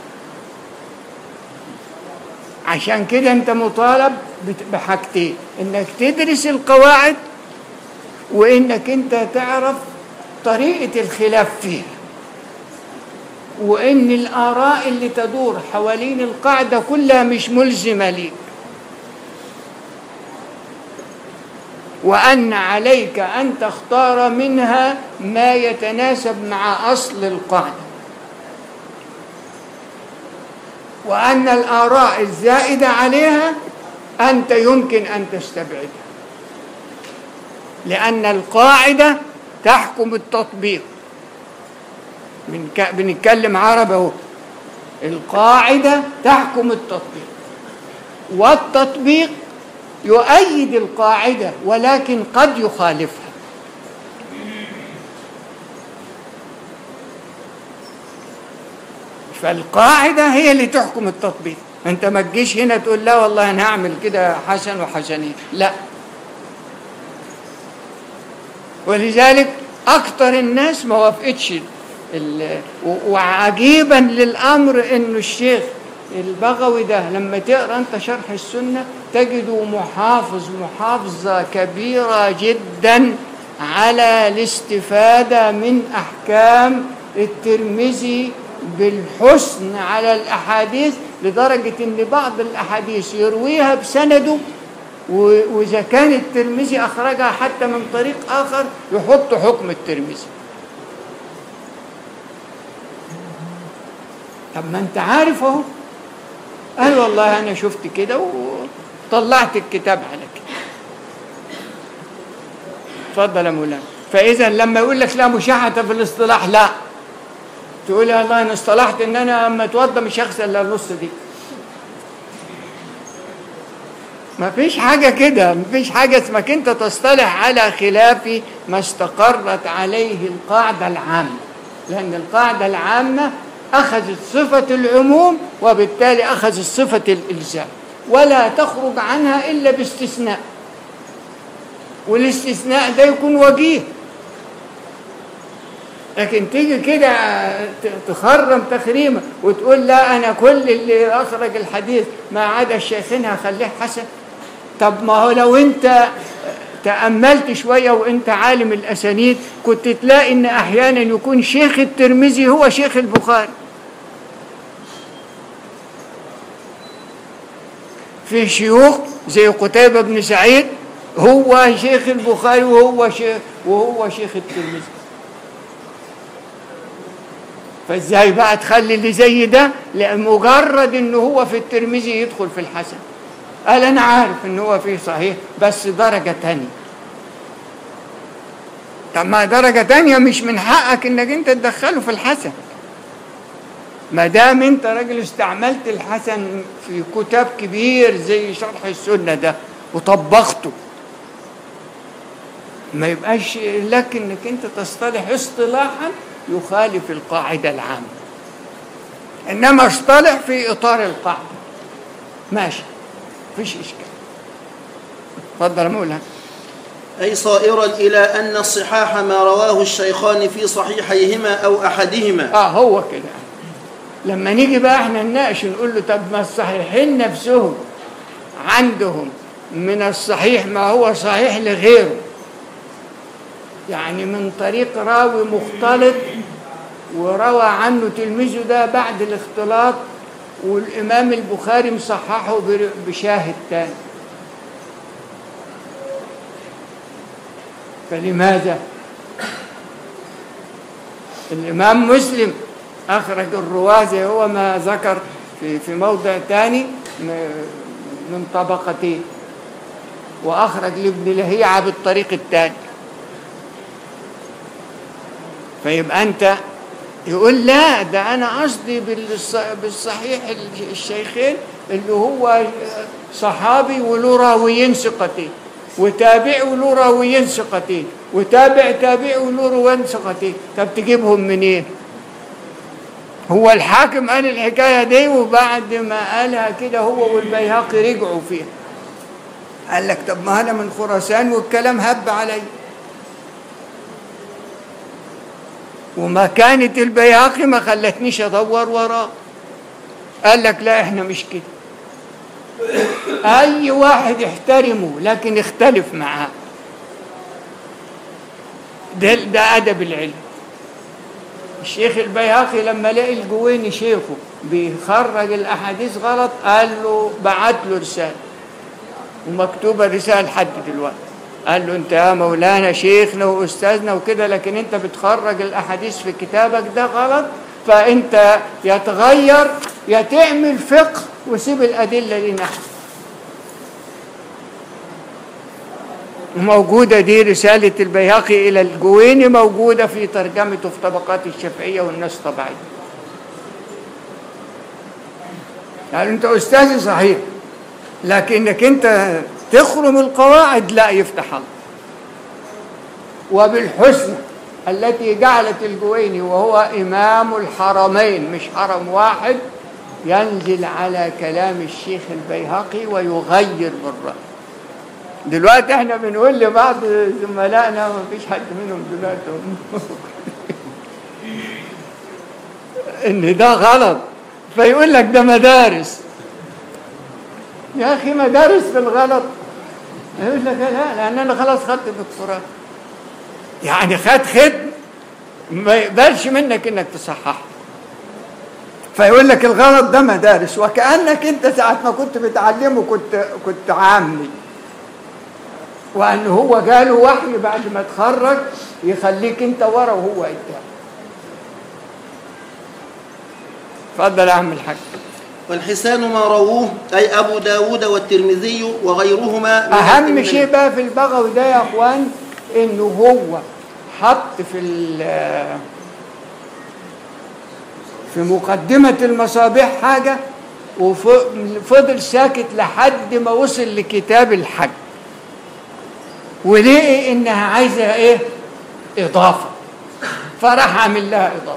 عشان كده انت مطالب بت- بحاجتين انك تدرس القواعد وانك انت تعرف طريقه الخلاف فيها وان الاراء اللي تدور حوالين القاعده كلها مش ملزمه ليك وان عليك ان تختار منها ما يتناسب مع اصل القاعده وان الاراء الزائده عليها انت يمكن ان تستبعدها لان القاعده تحكم التطبيق بنك- بنتكلم عربي اهو القاعده تحكم التطبيق والتطبيق يؤيد القاعده ولكن قد يخالفها فالقاعده هي اللي تحكم التطبيق انت ما تجيش هنا تقول لا والله انا هعمل كده حسن وحسنين لا ولذلك اكتر الناس ما وافقتش ال- و- وعجيبا للامر انه الشيخ البغوي ده لما تقرا انت شرح السنه تجده محافظ محافظه كبيره جدا على الاستفاده من احكام الترمذي بالحسن على الاحاديث لدرجه ان بعض الاحاديث يرويها بسنده و- واذا كان الترمذي اخرجها حتى من طريق اخر يحط حكم الترمذي طب ما انت عارف اهو قال والله انا شفت كده وطلعت الكتاب على كده اتفضل يا مولانا فاذا لما يقول لك لا مشاحه في الاصطلاح لا تقول يا الله انا اصطلحت ان انا اما اتوضى مش هغسل الا النص دي ما فيش حاجة كده ما فيش حاجة اسمك انت تصطلح على خلاف ما استقرت عليه القاعدة العامة لأن القاعدة العامة أخذت صفة العموم وبالتالي أخذت صفة الإلزام ولا تخرج عنها إلا باستثناء والاستثناء ده يكون وجيه لكن تيجي كده ت- تخرم تخريمه وتقول لا انا كل اللي اخرج الحديث ما عدا الشيخين هخليه حسن طب ما هو لو انت تأملت شوية وانت عالم الأسانيد كنت تلاقي ان احيانا يكون شيخ الترمذي هو شيخ البخاري في شيوخ زي قتيبة بن سعيد هو شيخ البخاري وهو شيخ وهو شيخ الترمذي فازاي بقى تخلي اللي زي ده لمجرد انه هو في الترمذي يدخل في الحسن قال انا عارف ان هو فيه صحيح بس درجة تانية طب ما درجة تانية مش من حقك انك انت تدخله في الحسن ما دام انت راجل استعملت الحسن في كتاب كبير زي شرح السنة ده وطبخته ما يبقاش لك انك انت تصطلح اصطلاحا يخالف القاعدة العامة انما اصطلح في اطار القاعدة ماشي مفيش اشكال اتفضل يا مولانا أي صائرا إلى أن الصحاح ما رواه الشيخان في صحيحيهما أو أحدهما اه هو كده لما نيجي بقى احنا نناقش نقول له طب ما الصحيحين نفسهم عندهم من الصحيح ما هو صحيح لغيره يعني من طريق راوي مختلط وروى عنه تلميذه ده بعد الاختلاط والإمام البخاري مصححه بر- بشاهد تاني فلماذا؟ الإمام مسلم أخرج الرواة زي هو ما ذكر في في موضع ثاني من طبقتين وأخرج لابن لهيعة بالطريق الثاني فيبقى أنت يقول لا ده أنا قصدي بالص- بالصحيح الشيخين اللي هو صحابي وله راويين ثقتين وتابع وله راويين ثقتين وتابع تابع وله راويين ثقتين طب تجيبهم منين؟ هو الحاكم قال الحكاية دي وبعد ما قالها كده هو والبيهقي رجعوا فيها قال لك طب ما أنا من خراسان والكلام هب علي وما كانت البيهقي ما خلتنيش أدور وراه قال لك لا احنا مش كده أي واحد احترمه لكن اختلف معاه ده, ده أدب العلم الشيخ البيهقي لما لقي الجويني شيخه بيخرج الاحاديث غلط قال له بعت له رساله ومكتوبه الرساله لحد دلوقتي قال له انت يا مولانا شيخنا واستاذنا وكده لكن انت بتخرج الاحاديث في كتابك ده غلط فانت يا تغير يا تعمل فقه وسيب الادله دي نحن موجودة دي رسالة البيهقي إلى الجويني موجودة في ترجمته في طبقات الشافعية والناس طبعية يعني أنت أستاذي صحيح لكنك أنت تخرم القواعد لا يفتح الله وبالحسنى التي جعلت الجويني وهو إمام الحرمين مش حرم واحد ينزل على كلام الشيخ البيهقي ويغير بالرأي دلوقتي احنا بنقول لبعض زملائنا ما فيش حد منهم دلوقتي ان ده غلط فيقول لك ده مدارس يا اخي مدارس في الغلط يقول لك لا لان انا خلاص خدت دكتوراه يعني خد خد ما يقبلش منك انك تصحح فيقول لك الغلط ده مدارس وكانك انت ساعه ما كنت بتعلمه كنت كنت عامي وان هو جاله وحي بعد ما اتخرج يخليك انت ورا وهو قدام اتفضل يا عم الحاج والحسان ما رووه أي أبو داود والترمذي وغيرهما من اهم أئمة شيء بقى في البغوي ده يا اخوان انه هو حط في ال- في مقدمة المصابيح حاجة وفضل ساكت لحد ما وصل لكتاب الحج ولقي انها عايزة ايه اضافة فراح عامل لها اضافة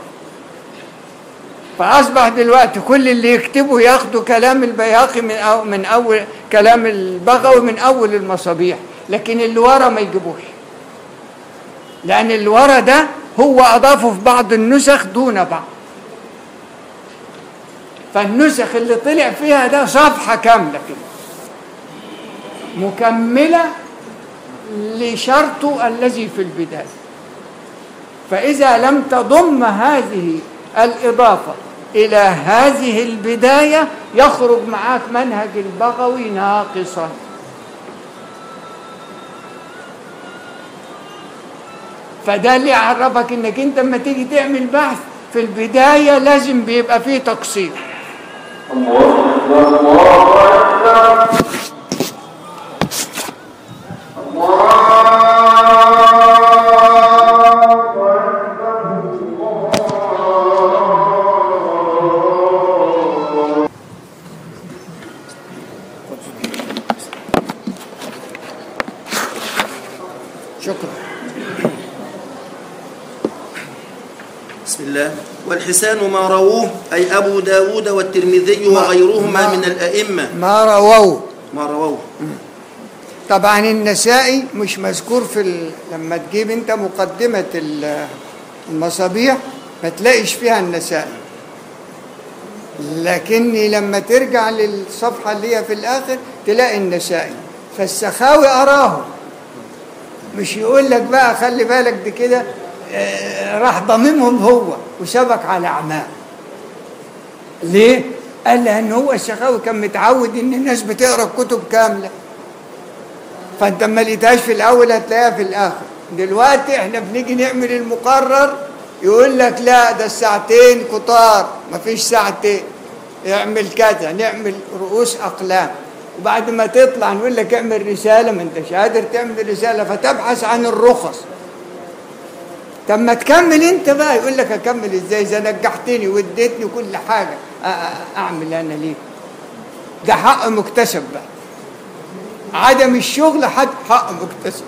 فاصبح دلوقتي كل اللي يكتبوا ياخدوا كلام البيهقي من أو من اول كلام البغوي من اول المصابيح لكن اللي ورا ما يجيبوش لان اللي ورا ده هو اضافه في بعض النسخ دون بعض فالنسخ اللي طلع فيها ده صفحه كامله كده مكمله لشرطه الذي في البدايه فإذا لم تضم هذه الإضافة إلى هذه البداية يخرج معاك منهج البغوي ناقصا فده اللي يعرفك انك انت لما تيجي تعمل بحث في البداية لازم بيبقى فيه تقصير الله شكرا بسم الله والحسان ما رووه أي أبو داود والترمذي وغيرهما ما- من الأئمة ما رووا ما رووه طبعا النسائي مش مذكور في ال... لما تجيب انت مقدمة ال- المصابيح ما تلاقيش فيها النسائي لكني لما ترجع للصفحة اللي هي في الآخر تلاقي النسائي فالسخاوي أراه مش يقول لك بقى خلي بالك دي كده آه، راح ضممهم هو وسبك على أعمال ليه؟ قال لأن هو السخاوي كان متعود إن الناس بتقرأ كتب كاملة فانت ما لقيتهاش في الاول هتلاقيها في الاخر دلوقتي احنا بنيجي نعمل المقرر يقول لك لا ده الساعتين كتار مفيش ساعتين اعمل كذا نعمل رؤوس اقلام وبعد ما تطلع نقول لك اعمل رساله ما انتش قادر تعمل رساله فتبحث عن الرخص طب ما تكمل انت بقى يقول لك اكمل ازاي اذا نجحتني واديتني كل حاجه أ- أ- اعمل انا ليه ده حق مكتسب بقى عدم الشغل حد حق مكتسب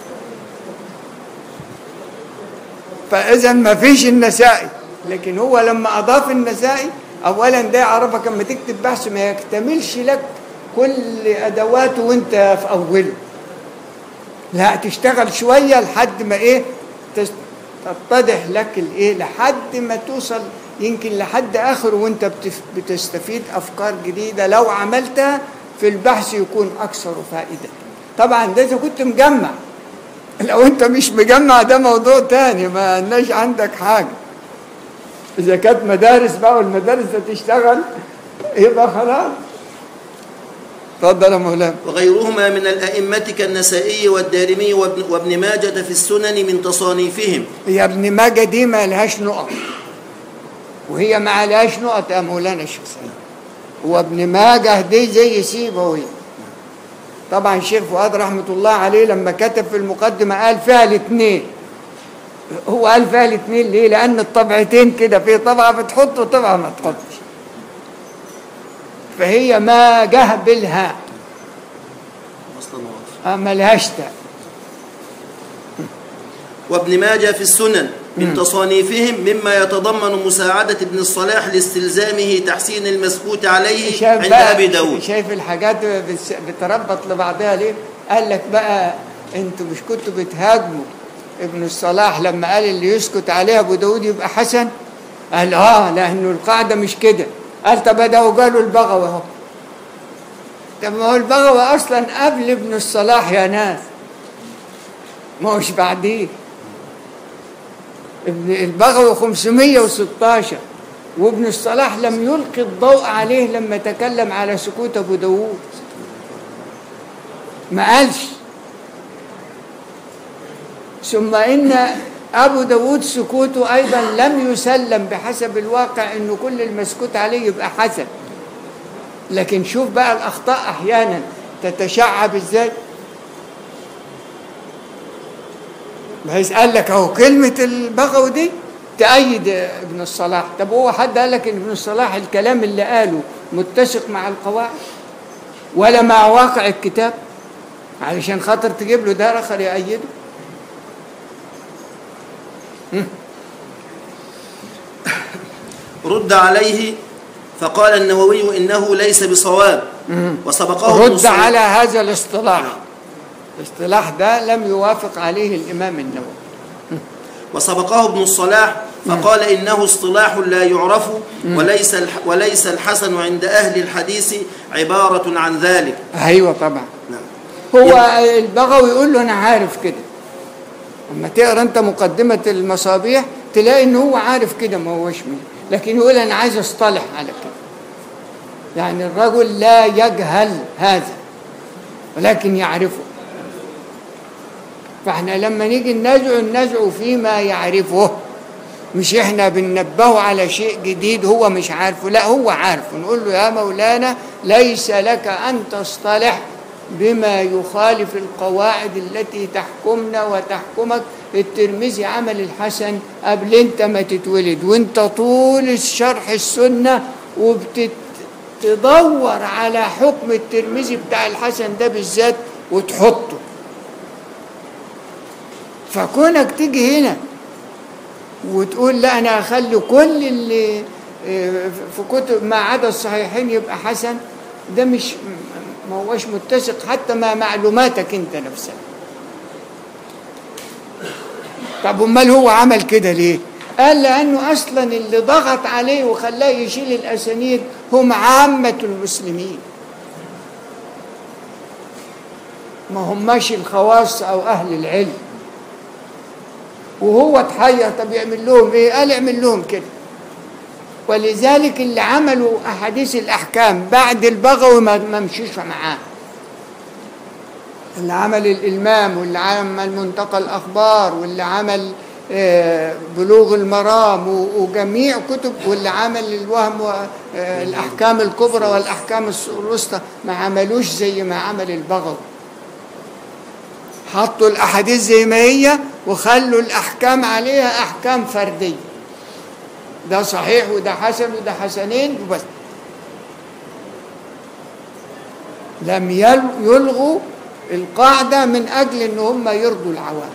فاذا ما فيش النسائي لكن هو لما اضاف النسائي اولا ده يعرفك لما تكتب بحث ما يكتملش لك كل ادواته وانت في اوله لا تشتغل شويه لحد ما ايه تس- تتضح لك الايه لحد ما توصل يمكن لحد اخره وانت بتف- بتستفيد افكار جديده لو عملتها في البحث يكون اكثر فائده طبعا ده اذا كنت مجمع لو انت مش مجمع ده موضوع تاني ما لناش عندك حاجه اذا كانت مدارس بقى والمدارس تشتغل يبقى خلاص اتفضل يا مولانا وغيرهما من الأئمة كالنسائي والدارمي وابن, وابن ماجة في السنن من تصانيفهم هي ابن ماجه دي ما لهاش نقط وهي ما لهاش نقط يا مولانا الشيخ سلام هو ابن ماجه دي زي سيبوي طبعا الشيخ فؤاد رحمة الله عليه لما كتب في المقدمة قال فيها الاثنين هو قال فيها الاثنين ليه؟ لأن الطبعتين كده في طبعة بتحط وطبعة ما تحطش فهي ما جه بالها أصلا واضح. ما لهاش تاء وابن ماجة في السنن من تصانيفهم مما يتضمن مساعدة ابن الصلاح لاستلزامه تحسين المسكوت عليه شايف عند بقى أبي داود شايف الحاجات بتس- بتربط لبعضها ليه؟ قال لك بقى انتوا مش كنتوا بتهاجموا ابن الصلاح لما قال اللي يسكت عليه ابو داود يبقى حسن؟ قال اه لانه القاعده مش كده قال طب ده وقالوا البغوي اهو طب ما هو البغوي اصلا قبل ابن الصلاح يا ناس ما هوش بعديه ابن البغوي 516 وابن الصلاح لم يلقي الضوء عليه لما تكلم على سكوت ابو داود ما قالش ثم ان ابو داود سكوته ايضا لم يسلم بحسب الواقع انه كل المسكوت عليه يبقى حسن لكن شوف بقى الاخطاء احيانا تتشعب ازاي بحيث قال لك اهو كلمة البغوي دي تأيد ابن الصلاح طب هو حد قال لك ان ابن الصلاح الكلام اللي قاله متسق مع القواعد ولا مع واقع الكتاب علشان خاطر تجيب له دار اخر يأيده رد عليه فقال النووي إنه ليس بصواب وسبقه ابن رد الصلاح- على هذا الاصطلاح الاصطلاح ده لم يوافق عليه الامام النووي وسبقه ابن الصلاح فقال إنه اصطلاح لا يعرف وليس الح- وليس الحسن عند أهل الحديث عبارة عن ذلك ايوه طبعا نعم هو البغوي يقول له انا عارف كده اما تقرا انت مقدمه المصابيح تلاقي ان هو عارف كده ما هوش مين لكن يقول انا عايز اصطلح على كده يعني الرجل لا يجهل هذا ولكن يعرفه فاحنا لما نيجي ننازع ننازع فيما يعرفه مش احنا بننبهه على شيء جديد هو مش عارفه لا هو عارفه نقول له يا مولانا ليس لك ان تصطلح بما يخالف القواعد التي تحكمنا وتحكمك الترمذي عمل الحسن قبل انت ما تتولد وانت طول الشرح السنه وبتدور على حكم الترمذي بتاع الحسن ده بالذات وتحطه فكونك تيجي هنا وتقول لا انا اخلي كل اللي آه، في كتب ما عدا الصحيحين يبقى حسن ده مش ما هوش متسق حتى مع معلوماتك انت نفسها طب امال هو عمل كده ليه قال لانه اصلا اللي ضغط عليه وخلاه يشيل الاسانيد هم عامه المسلمين ما هماش الخواص او اهل العلم وهو اتحير طب يعمل لهم ايه قال اعمل لهم كده ولذلك اللي عملوا احاديث الاحكام بعد البغوي ما ما مشيش معاه اللي عمل الالمام واللي عمل منتقى الاخبار واللي عمل آه، بلوغ المرام و- وجميع كتب واللي عمل الوهم والاحكام الكبرى والاحكام الس- الوسطى ما عملوش زي ما عمل البغوي حطوا الاحاديث زي ما هي وخلوا الاحكام عليها احكام فرديه ده صحيح وده حسن وده حسنين وبس لم يل- يلغوا القاعدة من أجل أن هم يرضوا العوام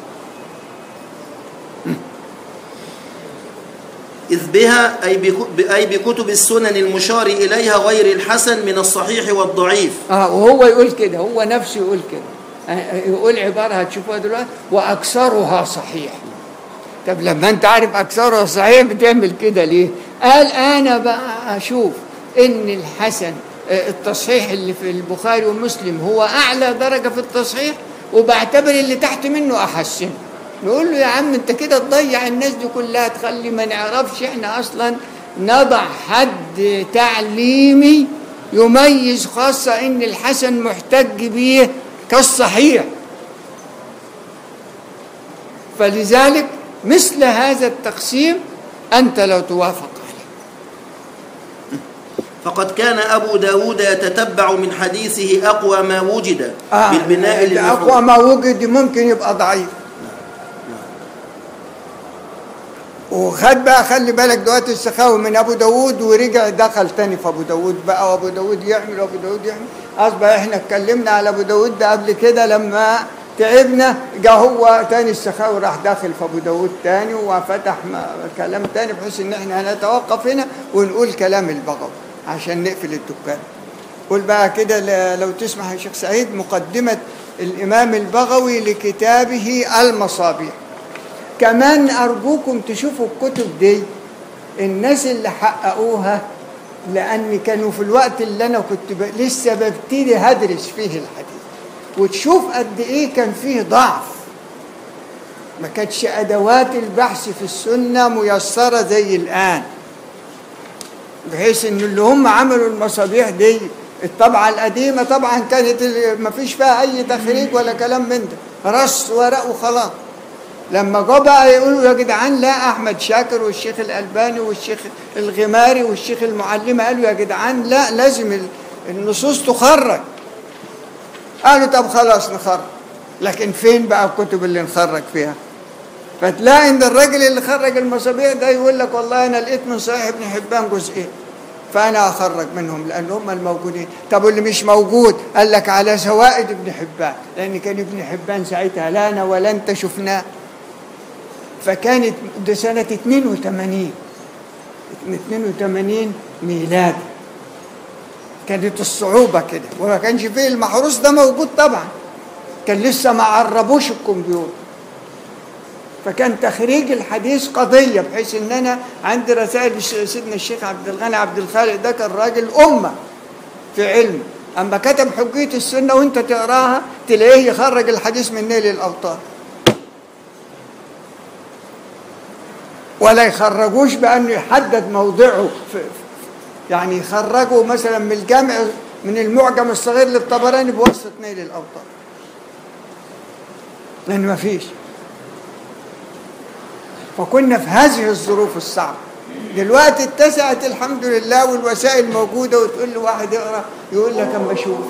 إذ بها أي بك- أي بكتب السنن المشار إليها غير الحسن من الصحيح والضعيف آه وهو يقول كده هو نفسه يقول كده آه، يقول عبارة هتشوفوها دلوقتي وأكثرها صحيح طب لما أنت عارف أكثرها صحيح بتعمل كده ليه؟ قال أنا بقى أشوف إن الحسن آه، التصحيح اللي في البخاري ومسلم هو أعلى درجة في التصحيح وبعتبر اللي تحت منه أحسن نقول له يا عم أنت كده تضيع الناس دي كلها تخلي ما نعرفش إحنا أصلا نضع حد تعليمي يميز خاصة إن الحسن محتج به كالصحيح فلذلك مثل هذا التقسيم أنت لو توافق عليه فقد كان أبو داود يتتبع من حديثه أقوى ما وجد بالبناء اللي أقوى للمفعول ما وجد ممكن يبقى ضعيف وخد بقى خلي بالك دلوقتي السخاوي من ابو داود ورجع دخل تاني في ابو داود بقى وابو داود يعمل وابو داود يعمل اصبح احنا اتكلمنا على ابو داود ده قبل كده لما تعبنا جه هو تاني السخاوي راح داخل في ابو داود تاني وفتح م- كلام تاني بحيث ان احنا هنتوقف هنا ونقول كلام البغوي عشان نقفل الدكان قول بقى كده ل- لو تسمح يا شيخ سعيد مقدمة الإمام البغوي لكتابه المصابيح كمان أرجوكم تشوفوا الكتب دي الناس اللي حققوها لأن كانوا في الوقت اللي أنا كنت ب... لسه ببتدي هدرس فيه الحديث وتشوف قد إيه كان فيه ضعف ما كانتش أدوات البحث في السنة ميسرة زي الآن بحيث ان اللي هم عملوا المصابيح دي الطبعة القديمة طبعا كانت ال- ما فيش فيها أي تخريج ولا كلام من ده رص ورق وخلاص لما جو بقى يقولوا يا جدعان لا أحمد شاكر والشيخ الألباني والشيخ الغماري والشيخ المعلمة قالوا يا جدعان لا لازم ال- النصوص تخرج قالوا طب خلاص نخرج لكن فين بقى الكتب اللي نخرج فيها فتلاقي ان الراجل اللي خرج المصابيح ده يقول لك والله انا لقيت من صحيح ابن حبان جزئين فانا اخرج منهم لان هم الموجودين طب واللي مش موجود قال لك على زوائد ابن حبان لان كان ابن حبان ساعتها لا انا ولا انت شفناه فكانت ده سنه 82 82 ميلاد كانت الصعوبة كده وما كانش فيه المحروس ده موجود طبعا كان لسه ما عربوش الكمبيوتر فكان تخريج الحديث قضية بحيث ان انا عندي رسائل الش- سيدنا الشيخ عبد الغني عبد الخالق ده كان راجل امة في علم اما كتب حجية السنة وانت تقراها تلاقيه يخرج الحديث من نيل الاوطار ولا يخرجوش بانه يحدد موضعه في في- يعني يخرجوا مثلا من الجامع من المعجم الصغير للطبراني بواسطة نيل الاوطار لان ما فيش فكنا في هذه الظروف الصعبة دلوقتي اتسعت الحمد لله والوسائل موجودة وتقول له واحد يقرأ يقول لك أما أشوف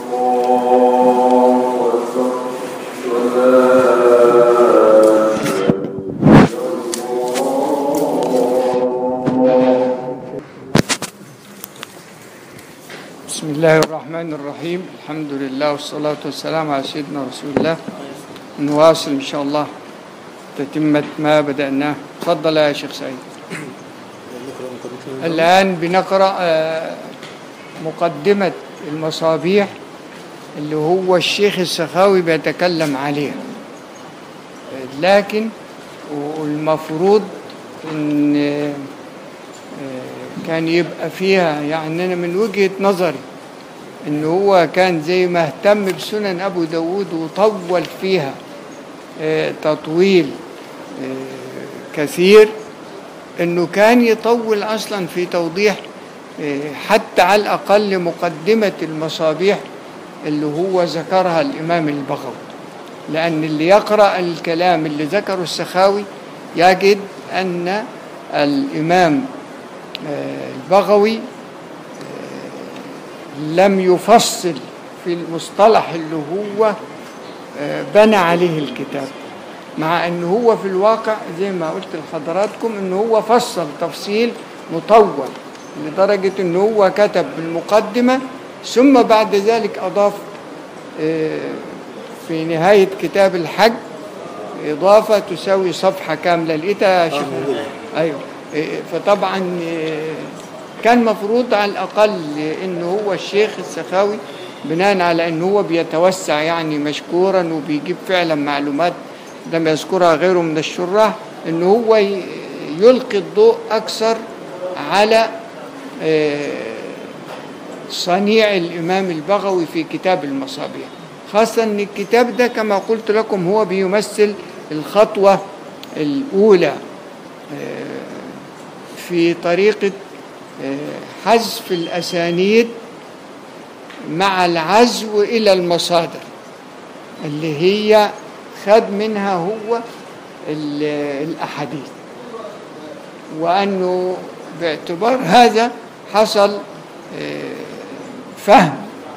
بسم الله الرحمن الرحيم الحمد لله والصلاة والسلام على سيدنا رسول الله نواصل إن شاء الله تتمة ما بدأناه تفضل يا شيخ سعيد نقرأ مقدمة الآن بنقرأ آه، مقدمة المصابيح اللي هو الشيخ السخاوي بيتكلم عليها آه، لكن والمفروض ان آه، آه، كان يبقى فيها يعني انا من وجهة نظري ان هو كان زي ما اهتم بسنن ابو داود وطول فيها آه، تطويل آه، كثير انه كان يطول اصلا في توضيح آه، حتى على الاقل مقدمه المصابيح اللي هو ذكرها الامام البغوي لان اللي يقرا الكلام اللي ذكره السخاوي يجد ان الامام آه، البغوي آه، لم يفصل في المصطلح اللي هو آه، بنى عليه الكتاب مع ان هو في الواقع زي ما قلت لحضراتكم ان هو فصل تفصيل مطول لدرجة ان هو كتب المقدمة ثم بعد ذلك اضاف آه، في نهاية كتاب الحج إضافة تساوي صفحة كاملة لقيتها يا شيخ موجودة. أيوه إيه، فطبعا إيه، كان مفروض على الأقل إنه هو الشيخ السخاوي بناء على إنه هو بيتوسع يعني مشكورا وبيجيب فعلا معلومات لم يذكرها غيره من الشراح إنه هو ي- يلقي الضوء أكثر على إيه، صنيع الإمام البغوي في كتاب المصابيح خاصة أن الكتاب ده كما قلت لكم هو بيمثل الخطوة الأولى آه، في طريقة آه، حذف الأسانيد مع العزو إلى المصادر اللي هي خد منها هو ال- الأحاديث وأنه باعتبار هذا حصل آه، فهم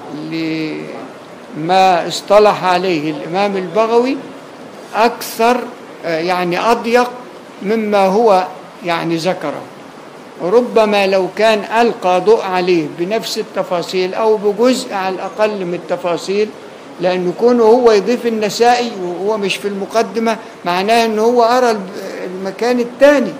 لما اصطلح عليه الإمام البغوي أكثر آه، يعني أضيق مما هو يعني ذكره ربما لو كان ألقى ضوء عليه بنفس التفاصيل أو بجزء على الأقل من التفاصيل لأنه كونه هو يضيف النسائي وهو مش في المقدمة معناه أنه هو أرى المكان الثاني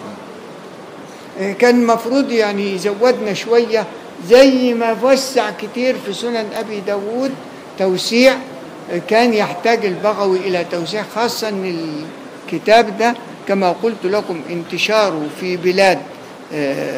كان المفروض يعني يزودنا شوية زي ما وسع كتير في سنن أبي داود توسيع كان يحتاج البغوي إلى توسيع خاصة أن الكتاب ده كما قلت لكم انتشاره في بلاد آه،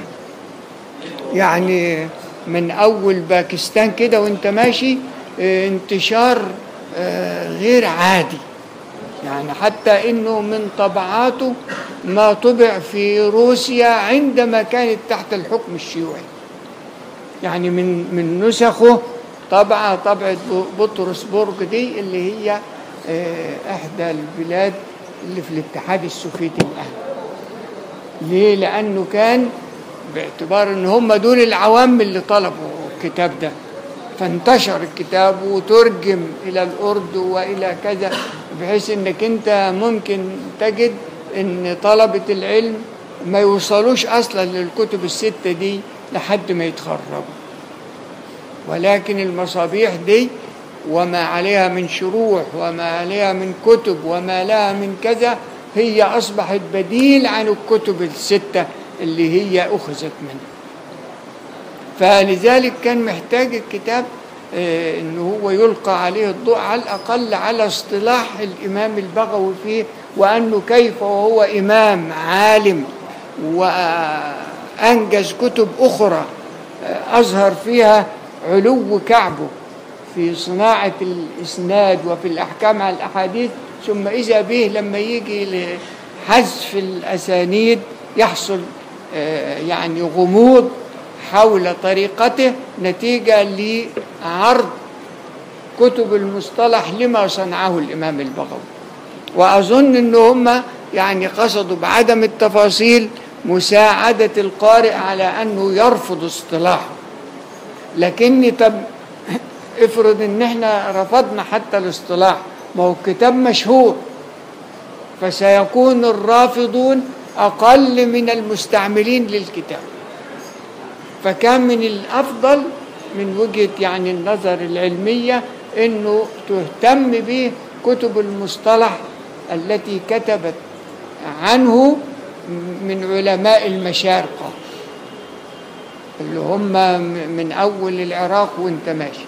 يعني من أول باكستان كده وانت ماشي آه، انتشار آه، غير عادي يعني حتى انه من طبعاته ما طبع في روسيا عندما كانت تحت الحكم الشيوعي يعني من من نسخه طبعة طبعة بطرس بورج دي اللي هي آه، احدى البلاد اللي في الاتحاد السوفيتي الان ليه لانه كان باعتبار ان هم دول العوام اللي طلبوا الكتاب ده فانتشر الكتاب وترجم الى الاردو والى كذا بحيث انك انت ممكن تجد ان طلبه العلم ما يوصلوش اصلا للكتب السته دي لحد ما يتخرجوا ولكن المصابيح دي وما عليها من شروح وما عليها من كتب وما لها من كذا هي أصبحت بديل عن الكتب الستة اللي هي أخذت منها فلذلك كان محتاج الكتاب آه، انه هو يلقى عليه الضوء على الاقل على اصطلاح الامام البغوي فيه وانه كيف وهو امام عالم وانجز كتب اخرى آه، اظهر فيها علو كعبه في صناعة الإسناد وفي الأحكام على الأحاديث ثم إذا به لما يجي لحذف الأسانيد يحصل آه، يعني غموض حول طريقته نتيجة لعرض كتب المصطلح لما صنعه الإمام البغوي وأظن أن هم يعني قصدوا بعدم التفاصيل مساعدة القارئ على أنه يرفض اصطلاحه لكني طب افرض ان احنا رفضنا حتى الاصطلاح ما هو الكتاب مشهور فسيكون الرافضون اقل من المستعملين للكتاب فكان من الافضل من وجهه يعني النظر العلميه انه تهتم به كتب المصطلح التي كتبت عنه من علماء المشارقة اللي هم من أول العراق وانت ماشي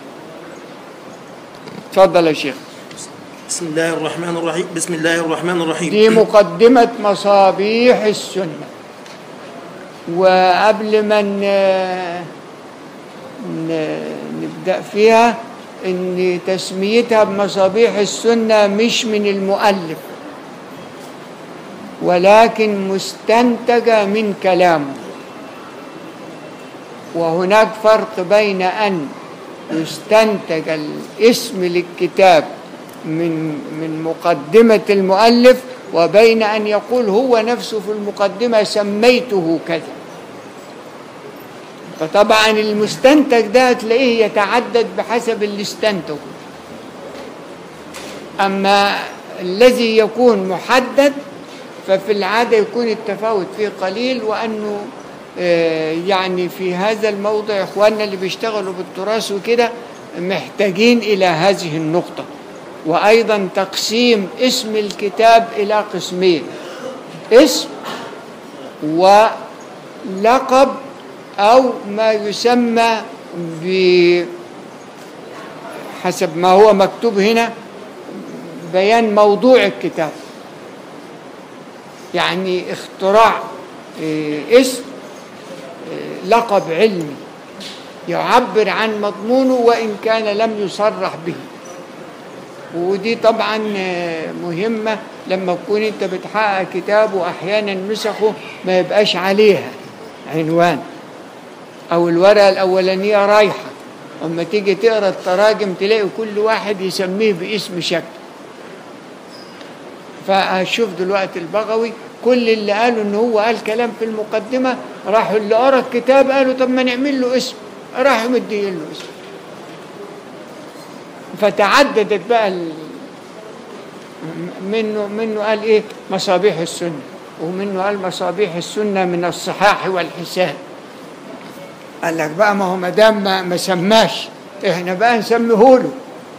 تفضل يا شيخ بسم الله الرحمن الرحيم بسم الله الرحمن الرحيم دي مقدمة مصابيح السنة وقبل ما ن- ن- نبدأ فيها إن تسميتها بمصابيح السنة مش من المؤلف ولكن مستنتجة من كلامه وهناك فرق بين أن يستنتج الاسم للكتاب من من مقدمة المؤلف وبين أن يقول هو نفسه في المقدمة سميته كذا فطبعا المستنتج ده تلاقيه يتعدد بحسب اللي استنتجه أما الذي يكون محدد ففي العادة يكون التفاوت فيه قليل وأنه آه، يعني في هذا الموضع إخواننا اللي بيشتغلوا بالتراث وكده محتاجين إلى هذه النقطة وأيضا تقسيم اسم الكتاب إلى قسمين اسم ولقب أو ما يسمى ب حسب ما هو مكتوب هنا بيان موضوع الكتاب يعني اختراع آه، اسم آه، لقب علمي يعبر عن مضمونه وإن كان لم يصرح به ودي طبعا آه، مهمة لما تكون انت بتحقق كتاب واحيانا نسخه ما يبقاش عليها عنوان او الورقة الاولانية رايحة اما تيجي تقرا التراجم تلاقي كل واحد يسميه باسم شكل فهشوف دلوقتي البغوي كل اللي قالوا ان هو قال كلام في المقدمة راحوا اللي قرا الكتاب قالوا طب ما نعمل له اسم راحوا مدين له اسم فتعددت بقى ال... منه منه قال ايه مصابيح السنه ومنه قال مصابيح السنه من الصحاح والحسان قال لك بقى ما هو ما دام ما, ما سماش احنا بقى نسميه له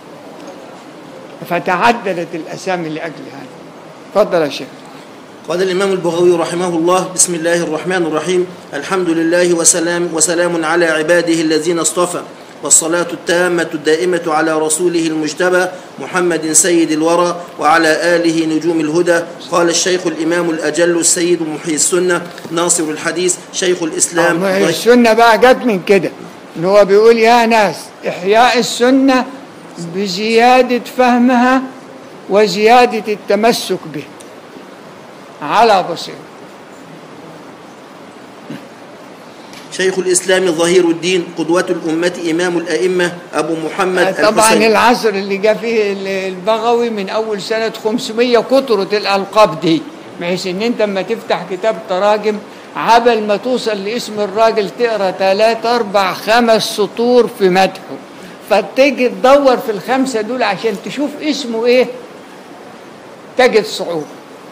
فتعددت الاسامي لاجل هذا اتفضل يا شيخ قال الإمام البغوي رحمه الله بسم الله الرحمن الرحيم الحمد لله وسلام وسلام على عباده الذين اصطفى والصلاة التامة الدائمة على رسوله المجتبى محمد سيد الورى وعلى آله نجوم الهدى قال الشيخ الإمام الأجل السيد محيي السنة ناصر الحديث شيخ الإسلام ما هي السنه بقى جت من كده ان هو بيقول يا ناس احياء السنه بزياده فهمها وزياده التمسك به على بصيره شيخ الإسلام ظهير الدين قدوة الأمة إمام الأئمة أبو محمد طبعا الحسين العصر اللي جاء فيه ال- البغوي من اول سنه 500 كترت الالقاب دي بحيث ان انت لما تفتح كتاب تراجم عبل ما توصل لاسم الراجل تقرا ثلاثة اربع خمس سطور في مدحه فتيجي تدور في الخمسه دول عشان تشوف اسمه ايه تجد صعوبه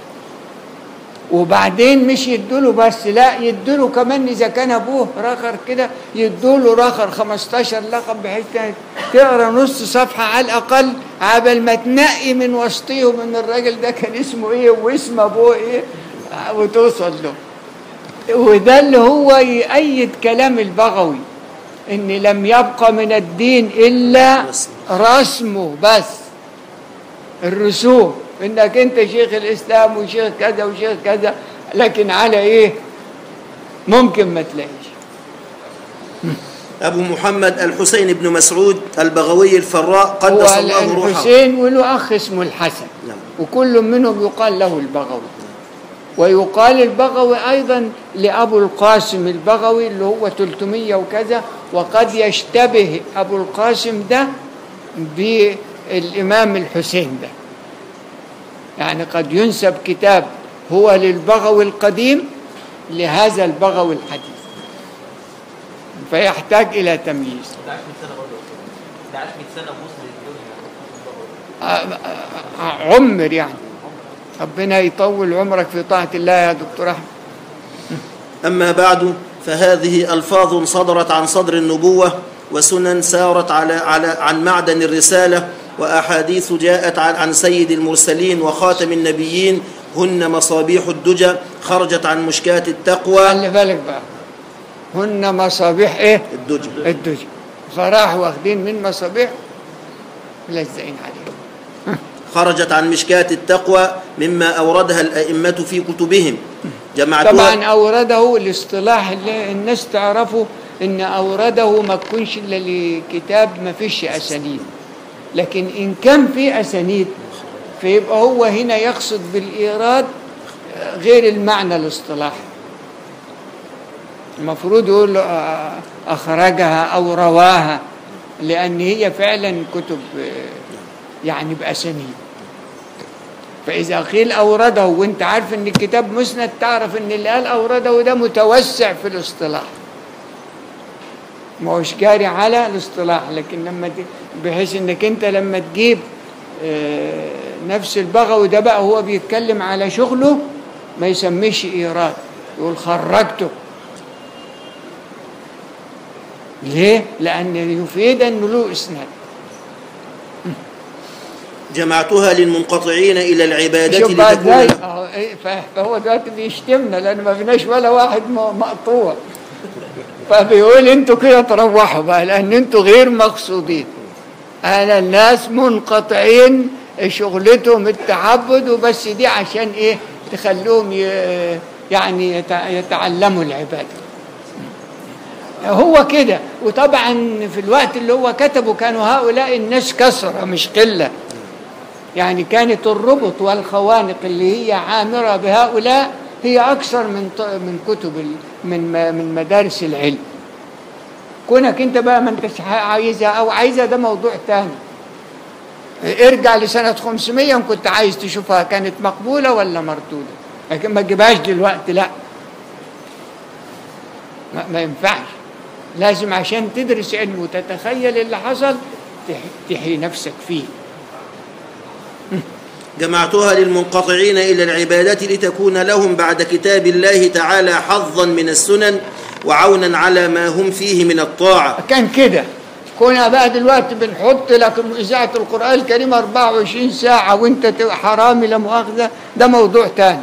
وبعدين مش يدوله بس لا يدوله كمان اذا كان ابوه رخر كده يدوله رخر 15 لقب بحيث كانت تقرا نص صفحه على الاقل عبل ما تنقي من وسطيهم ان الراجل ده كان اسمه ايه واسم ابوه ايه وتوصل له وده اللي هو يأيد كلام البغوي ان لم يبقى من الدين الا رسم. رسمه بس الرسوم انك انت شيخ الاسلام وشيخ كذا وشيخ كذا لكن على ايه ممكن ما تلاقيش أبو محمد الحسين بن مسعود البغوي الفراء هو قدس الله روحه الحسين وله اخ اسمه الحسن نعم. وكل منهم يقال له البغوي ويقال البغوي ايضا لابو القاسم البغوي اللي هو 300 وكذا وقد يشتبه ابو القاسم ده بالامام الحسين ده يعني قد ينسب كتاب هو للبغوي القديم لهذا البغوي الحديث فيحتاج الى تمييز ده 10 سنه برضه ده 10 سنه وصل للدنيا عمر يعني ربنا يطول عمرك في طاعة الله يا دكتور أحمد أما بعد فهذه ألفاظ صدرت عن صدر النبوة وسنن سارت على على عن معدن الرسالة وأحاديث جاءت عن عن سيد المرسلين وخاتم النبيين هن مصابيح الدجى خرجت عن مشكاة التقوى خلي بالك بقى هن مصابيح ايه الدجى الدجى فراحوا واخدين من مصابيح ملزقين عليهم خرجت عن مشكاة التقوى مما أوردها الأئمة في كتبهم جمعتها طبعا اورده الاصطلاح اللي الناس تعرفه ان اورده ما تكونش الا لكتاب ما فيش اسانيد لكن ان كان في اسانيد فيبقى هو هنا يقصد بالايراد غير المعنى الاصطلاحي المفروض يقول آه، اخرجها او رواها لان هي فعلا كتب آه، يعني باسانيد فإذا قيل أورده وأنت عارف إن الكتاب مسند تعرف إن اللي قال أورده ده متوسع في الاصطلاح ما هوش جاري على الاصطلاح لكن لما ت- بحيث إنك أنت لما تجيب آه، نفس البغوي ده بقى هو بيتكلم على شغله ما يسميش إيراد يقول خرجته ليه؟ لأن يفيد أنه له إسناد جمعتها للمنقطعين إلى العبادة شوف بقى لتكون ازاي له- أهو إيه، ف- فهو دلوقتي بيشتمنا لان ما فيناش ولا واحد م- مقطوع فبيقول انتوا كده تروحوا بقى لان انتوا غير مقصودين انا الناس منقطعين شغلتهم التعبد وبس دي عشان ايه تخلوهم ي- يعني يتع- يتعلموا العباده هو كده وطبعا في الوقت اللي هو كتبه كانوا هؤلاء الناس كثره مش قله يعني كانت الربط والخوانق اللي هي عامرة بهؤلاء هي أكثر من ط- من كتب ال- من م- من مدارس العلم كونك أنت بقى ما أنتش ح- عايزها أو عايزها ده موضوع تاني ارجع لسنة 500 إن كنت عايز تشوفها كانت مقبولة ولا مردودة لكن ما تجيبهاش دلوقتي لا ما, ما ينفعش لازم عشان تدرس علم وتتخيل اللي حصل تح- تحيي نفسك فيه جمعتها للمنقطعين إلى العبادة لتكون لهم بعد كتاب الله تعالى حظا من السنن وعونا على ما هم فيه من الطاعة كان كده كنا بقى دلوقتي بنحط لك إذاعة القرآن الكريم 24 ساعة وأنت تبقى حرامي لا مؤاخذة ده موضوع تاني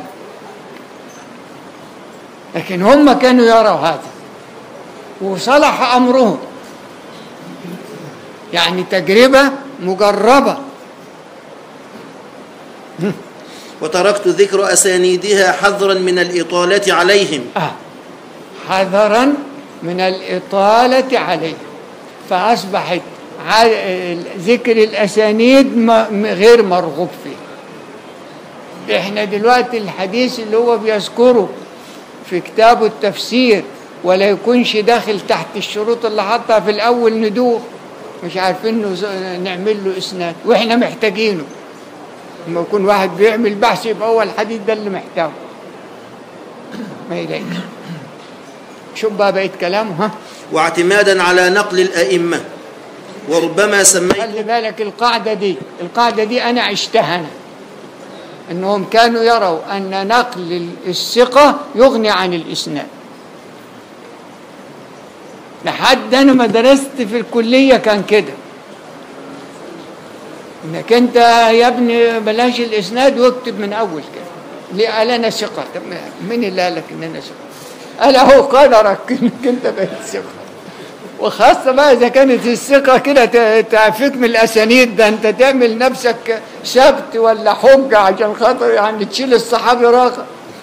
لكن هم كانوا يروا هذا وصلح أمرهم يعني تجربة مجربة وتركت ذكر أسانيدها حذرا من الإطالة عليهم آه. حذرا من الإطالة عليه فأصبحت ع- ذكر الأسانيد م- م- غير مرغوب فيه احنا دلوقتي الحديث اللي هو بيذكره في كتابه التفسير ولا يكونش داخل تحت الشروط اللي حطها في الأول ندوخ مش عارفين نز- نعمل له إسناد وإحنا محتاجينه لما يكون واحد بيعمل بحث يبقى هو الحديث ده اللي محتاجه ما يلاقيش شوف بقى بقيت كلامه ها واعتمادا على نقل الأئمة وربما سميت خلي بالك القاعدة دي القاعدة دي أنا عشتها أنا أنهم كانوا يروا أن نقل الثقة يغني عن الإسناد لحد أنا ما درست في الكلية كان كده انك انت يا ابني بلاش الاسناد واكتب من اول كده ليه قال انا ثقه طب مين اللي قال لك ان انا ثقه؟ قال اهو قدرك انك انت بقيت ثقه وخاصة بقى إذا كانت الثقة كده ت- تعفيك من الأسانيد ده أنت تعمل نفسك سبت ولا حجة عشان خاطر يعني تشيل الصحابي راقة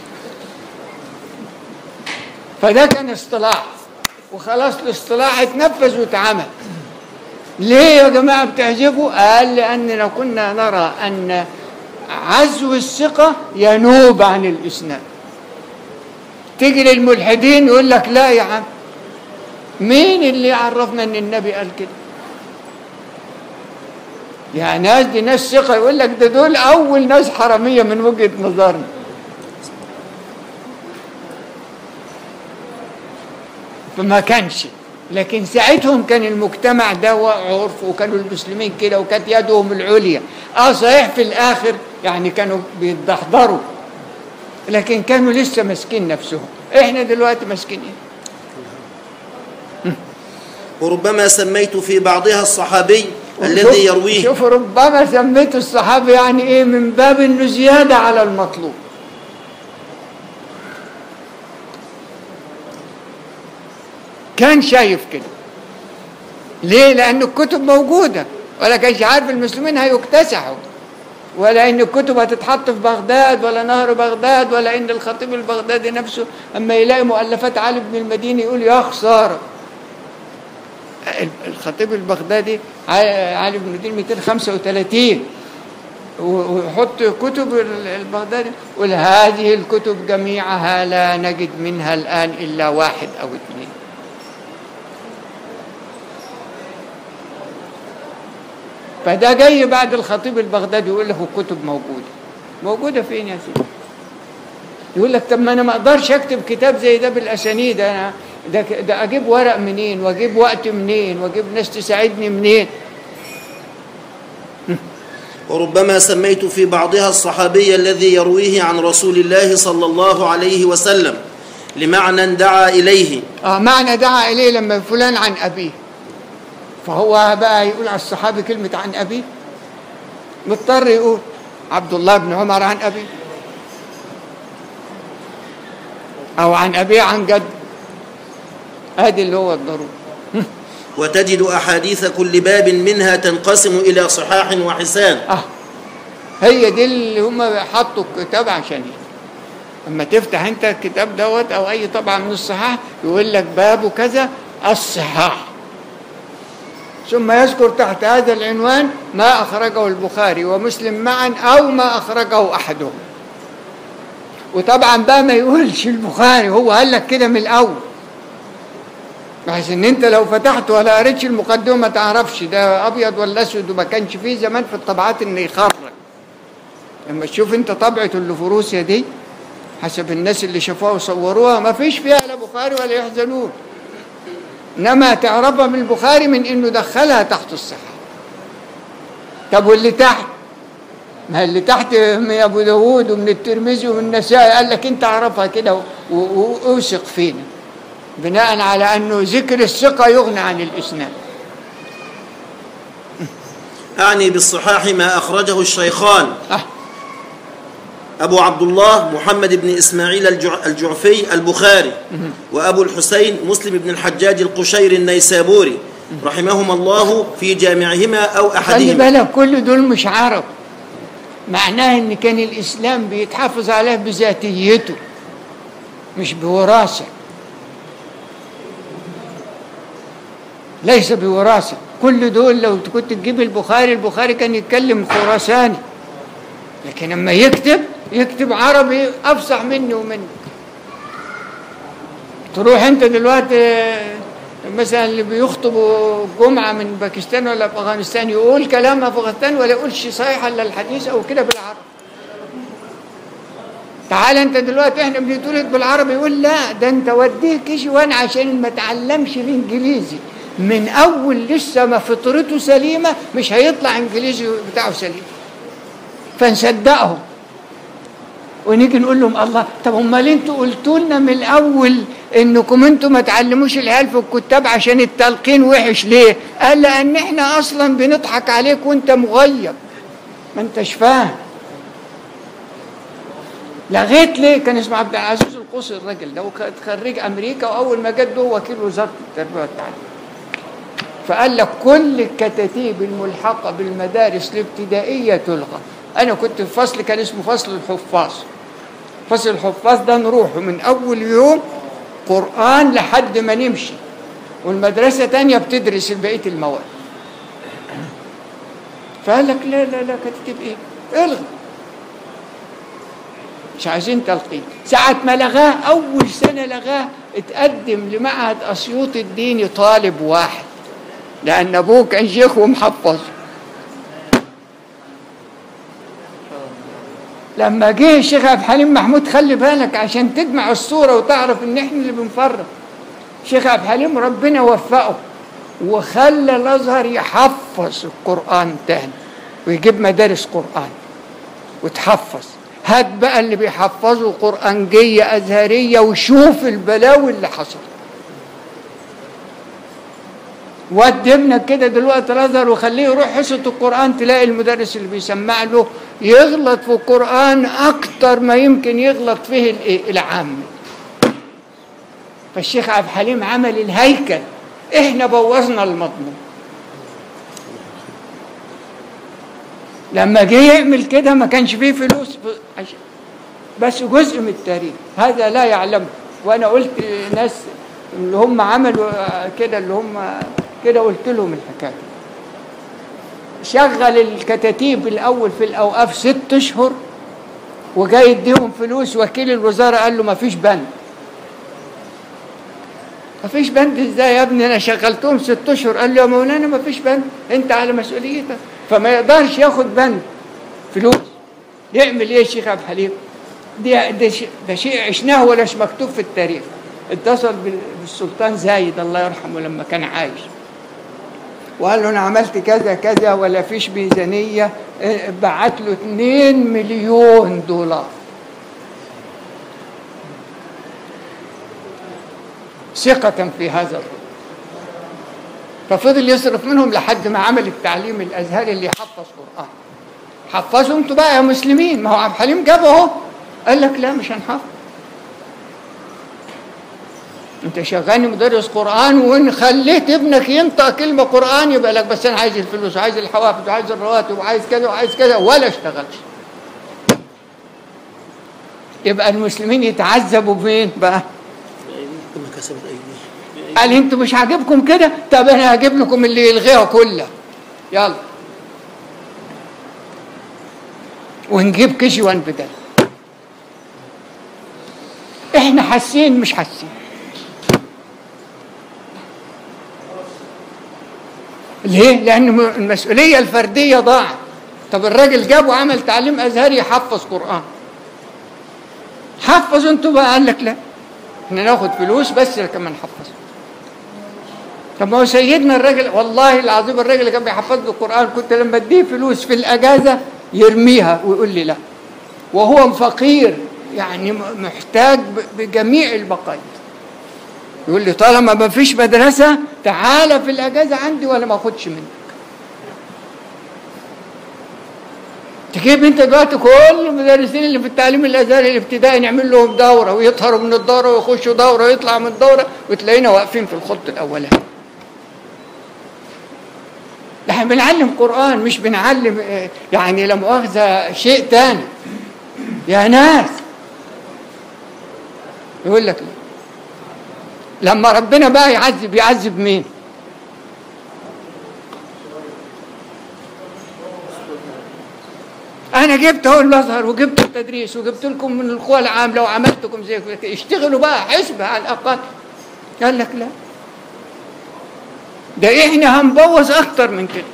فده كان اصطلاح وخلاص الاصطلاح اتنفذ واتعمل ليه يا جماعة بتعجبوا؟ قال لأننا كنا نرى أن عزو الثقة ينوب عن الإسناد تيجي للملحدين يقول لك لا يا عم مين اللي عرفنا ان النبي قال كده يا ناس دي ناس ثقة يقول لك ده دول أول ناس حرامية من وجهة نظرنا فما كانش لكن ساعتهم كان المجتمع ده عرف وكانوا المسلمين كده وكانت يدهم العليا اه صحيح في الاخر يعني كانوا بيتدحضروا لكن كانوا لسه ماسكين نفسهم احنا دلوقتي ماسكين ايه وربما سميت في بعضها الصحابي الذي يرويه شوف ربما سميت الصحابي يعني ايه من باب انه زياده على المطلوب كان شايف كده ليه لان الكتب موجوده ولا كانش عارف المسلمين هيكتسحوا ولا ان الكتب هتتحط في بغداد ولا نهر بغداد ولا ان الخطيب البغدادي نفسه اما يلاقي مؤلفات علي بن المديني يقول يا خساره الخطيب البغدادي ع- علي بن المديني 235 و- ويحط كتب ال- البغدادي يقول هذه الكتب جميعها لا نجد منها الان الا واحد او اثنين فده جاي بعد الخطيب البغدادي يقول له الكتب موجوده موجوده فين يا سيدي يقول لك طب ما انا ما اقدرش اكتب كتاب زي ده بالاسانيد انا ده, ده اجيب ورق منين واجيب وقت منين واجيب ناس تساعدني منين وربما سميت في بعضها الصحابي الذي يرويه عن رسول الله صلى الله عليه وسلم لمعنى دعا إليه اه معنى دعا اليه لما فلان عن ابيه فهو بقى يقول على الصحابي كلمه عن ابيه مضطر يقول عبد الله بن عمر عن ابيه او عن ابيه عن جد ادي اللي هو الضروري وتجد أحاديث كل باب منها تنقسم إلى صحاح وحسان اه هي دي اللي هم حطوا الكتاب عشان اما تفتح انت الكتاب دوت او اي طبعه من الصحاح يقول لك باب كذا الصحاح ثم يذكر تحت هذا العنوان ما اخرجه البخاري ومسلم معا او ما اخرجه احدهم وطبعا بقى ما يقولش البخاري هو قال لك كده من الاول بحيث ان انت لو فتحت ولا قريتش المقدمه ما تعرفش ده ابيض ولا اسود وما كانش فيه زمان في الطبعات انه يخرج لما تشوف انت طبعه اللي في روسيا دي حسب الناس اللي شافوها وصوروها ما فيش فيها لا بخاري ولا يحزنون انما تعرفها من البخاري من انه دخلها تحت الصحه طب واللي تحت ما اللي تحت من ابو داوود ومن الترمذي ومن النسائي قال لك انت اعرفها كده و- و- واوثق فينا بناء على انه ذكر الثقه يغني عن الاسناد أعني بالصحاح ما أخرجه الشيخان اه أبو عبد الله محمد بن إسماعيل الجع- الجعفي البخاري وأبو الحسين مسلم بن الحجاج القشيري النيسابوري رحمهما الله في جامعهما أو خلي أحدهما بالك كل دول مش عرب معناه ان كان الاسلام بيتحافظ عليه بذاتيته مش بوراثه ليس بوراثه كل دول لو كنت تجيب البخاري البخاري كان يتكلم خراساني لكن لما يكتب يكتب عربي افصح مني ومنك تروح انت دلوقتي مثلا اللي بيخطبوا جمعة من باكستان ولا افغانستان يقول كلام افغانستان ولا يقولش صحيح الا الحديث او كده بالعربي تعال انت دلوقتي احنا بنتولد بالعربي يقول لا ده انت وديه كيجي وانا عشان ما اتعلمش الانجليزي من اول لسه ما فطرته سليمه مش هيطلع انجليزي بتاعه سليم فنصدقهم ونيجي نقول لهم الله طب امال انتوا قلتوا لنا من الاول انكم انتوا ما تعلموش العيال في الكتاب عشان التلقين وحش ليه؟ قال لان احنا اصلا بنضحك عليك وانت مغيب ما انتش فاهم لغيت ليه كان اسمه عبد العزيز القوسي الراجل ده وكان خريج امريكا واول ما جت هو وكيل وزاره التربيه والتعليم فقال لك كل الكتاتيب الملحقه بالمدارس الابتدائيه تلغى انا كنت في فصل كان اسمه فصل الحفاظ فصل الحفاظ ده نروحه من اول يوم قران لحد ما نمشي والمدرسه تانية بتدرس بقيه المواد فقال لك لا لا لا كتاتيب ايه الغي مش عايزين تلقين ساعة ما لغاه أول سنة لغاه اتقدم لمعهد أسيوط الديني طالب واحد لأن أبوه كان شيخ ومحفظ لما جه الشيخ عبد الحليم محمود خلي بالك عشان تجمع الصورة وتعرف إن إحنا اللي بنفرق الشيخ عبد الحليم ربنا وفقه وخلى الأزهر يحفظ القرآن تاني ويجيب مدارس قرآن وتحفظ هات بقى اللي بيحفظوا قرآنجية أزهرية وشوف البلاوي اللي حصلت ودي ابنك كده دلوقتي الازهر وخليه يروح حصه القران تلاقي المدرس اللي بيسمع له يغلط في القران اكتر ما يمكن يغلط فيه الايه العام فالشيخ عبد الحليم عمل الهيكل احنا بوظنا المضمون لما جه يعمل كده ما كانش فيه فلوس ب- عش- بس جزء من التاريخ هذا لا يعلمه وانا قلت ناس اللي هم عملوا كده اللي هم كده قلت لهم الحكايه شغل الكتاتيب الاول في الاوقاف ست اشهر وجاي يديهم فلوس وكيل الوزاره قال له ما فيش بند ما فيش بند ازاي يا ابني انا شغلتهم ست اشهر قال له يا مولانا ما فيش بند انت على مسؤوليتك فما يقدرش ياخد بند فلوس يعمل ايه الشيخ عبد الحليم دي ده شيء, ده شيء عشناه ولا مش مكتوب في التاريخ اتصل بال- بالسلطان زايد الله يرحمه لما كان عايش وقال له انا عملت كذا كذا ولا فيش ميزانيه اه، بعت له 2 مليون دولار ثقة في هذا الرجل ففضل يصرف منهم لحد ما عمل التعليم الازهري اللي يحفظ قران حفظوا انتوا بقى يا مسلمين ما هو عبد الحليم جابه اهو قال لك لا مش هنحفظ انت شغالني مدرس قران وان خليت ابنك ينطق كلمه قران يبقى لك بس انا عايز الفلوس وعايز الحوافز وعايز الرواتب وعايز كذا وعايز كذا ولا اشتغلش يبقى المسلمين يتعذبوا فين بقى كما كسبت ايديهم قال انتوا مش عاجبكم كده طب انا هجيب لكم اللي يلغيها كلها يلا ونجيب كيجي وان بدل احنا حاسين مش حاسين ليه؟ لأن المسؤولية الفردية ضاعت طب الراجل جاب وعمل تعليم أزهري يحفظ قرآن حفظوا انتوا بقى قال لك لا احنا ناخد فلوس بس كمان نحفظ طب ما هو سيدنا الراجل والله العظيم الراجل اللي كان بيحفظ لي القرآن كنت لما اديه فلوس في الأجازة يرميها ويقول لي لا وهو فقير يعني م- محتاج ب- بجميع البقايا يقول لي طالما ما فيش مدرسة تعالى في الأجازة عندي ولا ما أخدش منك تجيب انت دلوقتي كل المدرسين اللي في التعليم الازهري الابتدائي نعمل لهم دوره ويطهروا من الدوره ويخشوا دوره ويطلعوا من الدوره وتلاقينا واقفين في الخط الاولاني. ده احنا بنعلم قران مش بنعلم اه، يعني لا مؤاخذه شيء تاني. يا ناس يقول لك لما ربنا بقى يعذب يعذب مين؟ انا جبت اهو الازهر وجبت التدريس وجبت لكم من القوى العامله وعملتكم زي كده اشتغلوا بقى حسبه على الاقل قال لك لا ده احنا هنبوظ اكتر من كده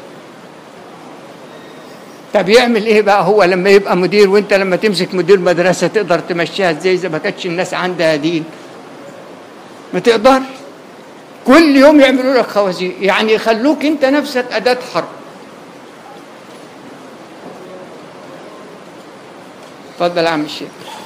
طب يعمل ايه بقى هو لما يبقى مدير وانت لما تمسك مدير مدرسه تقدر تمشيها ازاي اذا ما كانتش الناس عندها دين ما تقدرش كل يوم يعملوا لك خوازيق يعني يخلوك انت نفسك اداه حرب اتفضل يا عم الشيخ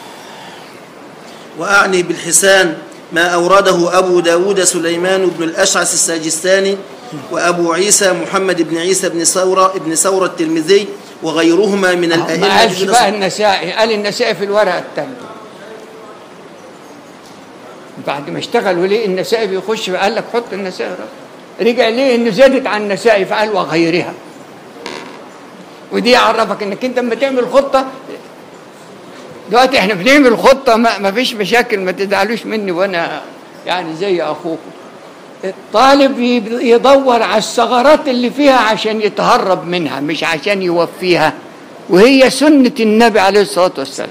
وأعني بالحسان ما أورده أبو داود سليمان بن الأشعث الساجستاني وأبو عيسى محمد بن عيسى بن ثورة بن ثورة الترمذي وغيرهما من ما الأئمة قالش في بقى نصر- النسائي قال النسائي في الورقه الثانيه بعد ما اشتغل وليه النسائي بيخش قال لك حط النسائي رقم. رجع ليه انه زادت عن النسائي فقال وغيرها ودي يعرفك انك انت لما تعمل خطه دلوقتي احنا بنعمل خطه ما, ما فيش مشاكل ما تزعلوش مني وانا يعني زي اخوكم الطالب يب- يدور على الثغرات اللي فيها عشان يتهرب منها مش عشان يوفيها وهي سنة النبي عليه الصلاة والسلام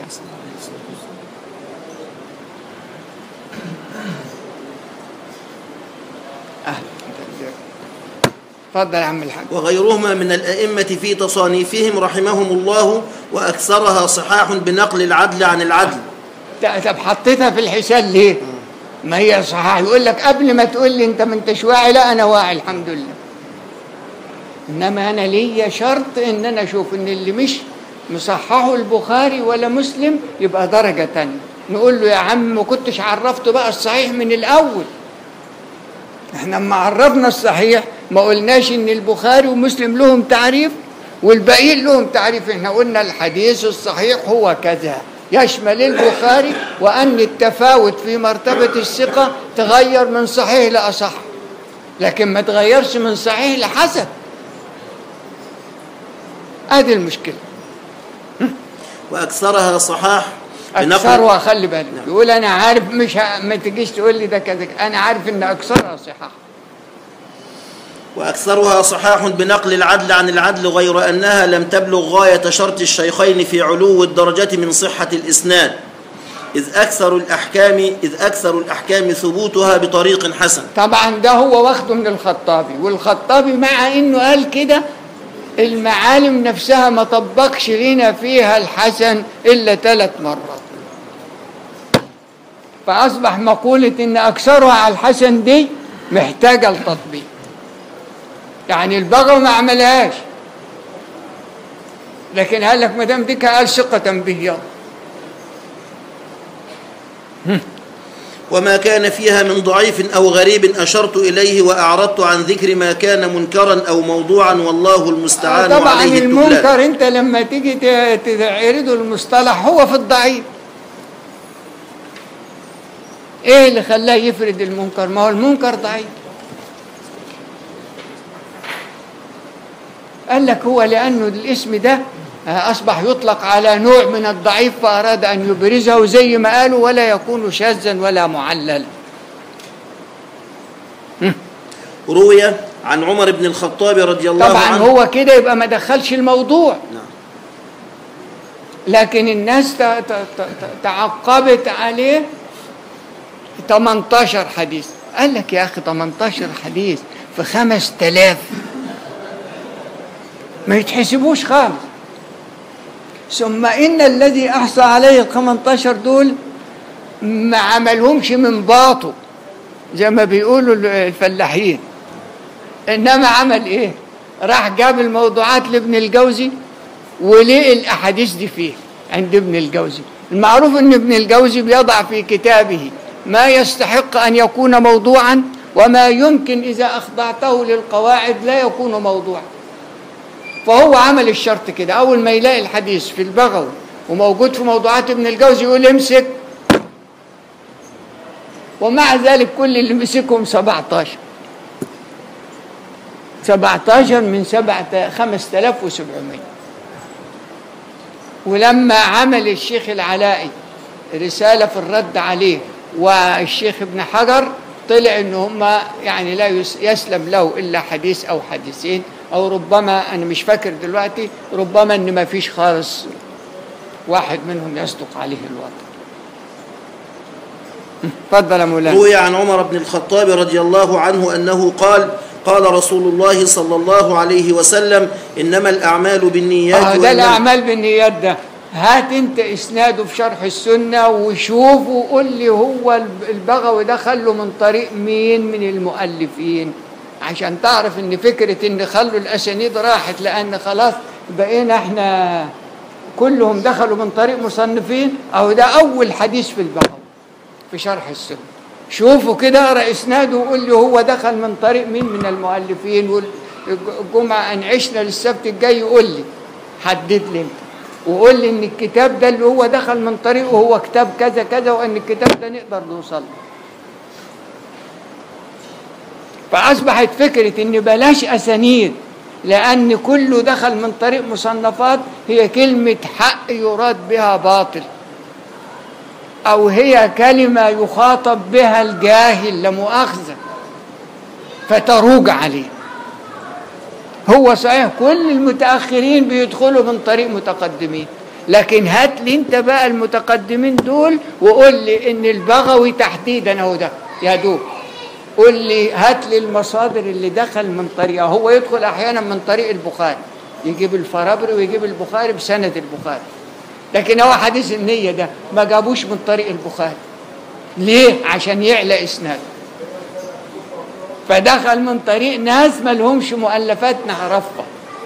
أهلا اتفضل يا عم الحاج وغيرهما من الأئمة في تصانيفهم رحمهم الله وأكثرها صحاح بنقل العدل عن العدل ت- طب حطيتها في الحساب ليه؟ ما هي صحيح يقول لك قبل ما تقول لي انت ما انتش واعي لا انا واعي الحمد لله انما انا ليا شرط ان انا اشوف ان اللي مش مصححه البخاري ولا مسلم يبقى درجه تانية نقول له يا عم ما كنتش عرفته بقى الصحيح من الاول احنا لما عرفنا الصحيح ما قلناش ان البخاري ومسلم لهم تعريف والباقيين لهم تعريف احنا قلنا الحديث الصحيح هو كذا يشمل البخاري وان التفاوت في مرتبه الثقه تغير من صحيح لاصح لكن ما تغيرش من صحيح لحسن ادي المشكله وأكثرها صحاح بنقل اكثرها خلي بالك نعم. يقول انا عارف مش ه... ما تجيش تقول لي ده كذا انا عارف ان اكثرها صحاح وأكثرها صحاح بنقل العدل عن العدل غير أنها لم تبلغ غاية شرط الشيخين في علو الدرجة من صحة الإسناد إذ أكثر الأحكام إذ أكثر الأحكام ثبوتها بطريق حسن طبعا ده هو واخده من الخطابي والخطابي مع انه قال كده المعالم نفسها ما طبقش لنا فيها الحسن الا ثلاث مرات فاصبح مقوله ان اكثرها على الحسن دي محتاجه لتطبيق يعني البغوي ما عملهاش لكن قال لك ما دام ديك قال ثقه به يلا وما كان فيها من ضعيف أو غريب أشرت إليه وأعرضت عن ذكر ما كان منكرا أو موضوعا والله المستعان طبعا عليه التكلان المنكر انت لما تيجي ت- تعرضه المصطلح هو في الضعيف ايه اللي خلاه يفرد المنكر ما هو المنكر ضعيف قال لك هو لانه الاسم ده آه، اصبح يطلق على نوع من الضعيف فاراد ان يبرزه زي ما قالوا ولا يكون شاذا ولا معلل روي عن عمر بن الخطاب رضي الله طبعا عنه هو كده يبقى ما دخلش الموضوع نعم. لكن الناس ت- ت- ت- تعقبت عليه 18 حديث قال لك يا اخي 18 حديث في 5000 ما يتحسبوش خالص ثم ان الذي احصى عليه ال 18 دول ما عملهمش من باطه زي ما بيقولوا الفلاحين انما عمل ايه راح جاب الموضوعات لابن الجوزي ولقي الاحاديث دي فيه عند ابن الجوزي المعروف ان ابن الجوزي بيضع في كتابه ما يستحق ان يكون موضوعا وما يمكن اذا اخضعته للقواعد لا يكون موضوعا فهو عمل الشرط كده اول ما يلاقي الحديث في البغوي وموجود في موضوعات ابن الجوزي يقول امسك ومع ذلك كل اللي مسكهم 17 17 من 7 5700 ولما عمل الشيخ العلائي رسالة في الرد عليه والشيخ ابن حجر طلع ان هم يعني لا يس- يسلم له الا حديث او حديثين او ربما انا مش فاكر دلوقتي ربما ان ما فيش خالص واحد منهم يصدق عليه الوضع اتفضل يا مولانا روي عن عمر بن الخطاب رضي الله عنه أنه قال قال رسول الله صلى الله عليه وسلم إنما الأعمال بالنيات اه ده وإنما- الاعمال بالنيات ده هات انت اسناده في شرح السنه وشوف وقول لي هو الب- البغوي ده خله من طريق مين من المؤلفين عشان تعرف ان فكره ان خلوا الاسانيد راحت لان خلاص بقينا احنا كلهم دخلوا من طريق مصنفين او ده اول حديث في البغوي في شرح السنه شوفوا كده اقرا اسناده وقول لي هو دخل من طريق مين من المؤلفين والجمعه ان عشنا للسبت الجاي يقول لي حدد لي انت وقول لي ان الكتاب ده اللي هو دخل من طريقه هو كتاب كذا كذا وان الكتاب ده نقدر نوصل له فاصبحت فكره ان بلاش اسانيد لان كله دخل من طريق مصنفات هي كلمه حق يراد بها باطل أو هي كلمة يخاطب بها الجاهل لا مؤاخذة فتروج عليه هو صحيح كل المتأخرين بيدخلوا من طريق متقدمين لكن هات لي انت بقى المتقدمين دول وقول لي ان البغوي تحديدا اهو ده يا دوب قول لي هات لي المصادر اللي دخل من طريقه هو يدخل احيانا من طريق البخاري يجيب الفرابري ويجيب البخاري بسند البخاري لكن هو حديث النية ده ما جابوش من طريق البخاري ليه؟ عشان يعلى إسناده فدخل من طريق ناس ما لهمش مؤلفات نعرفها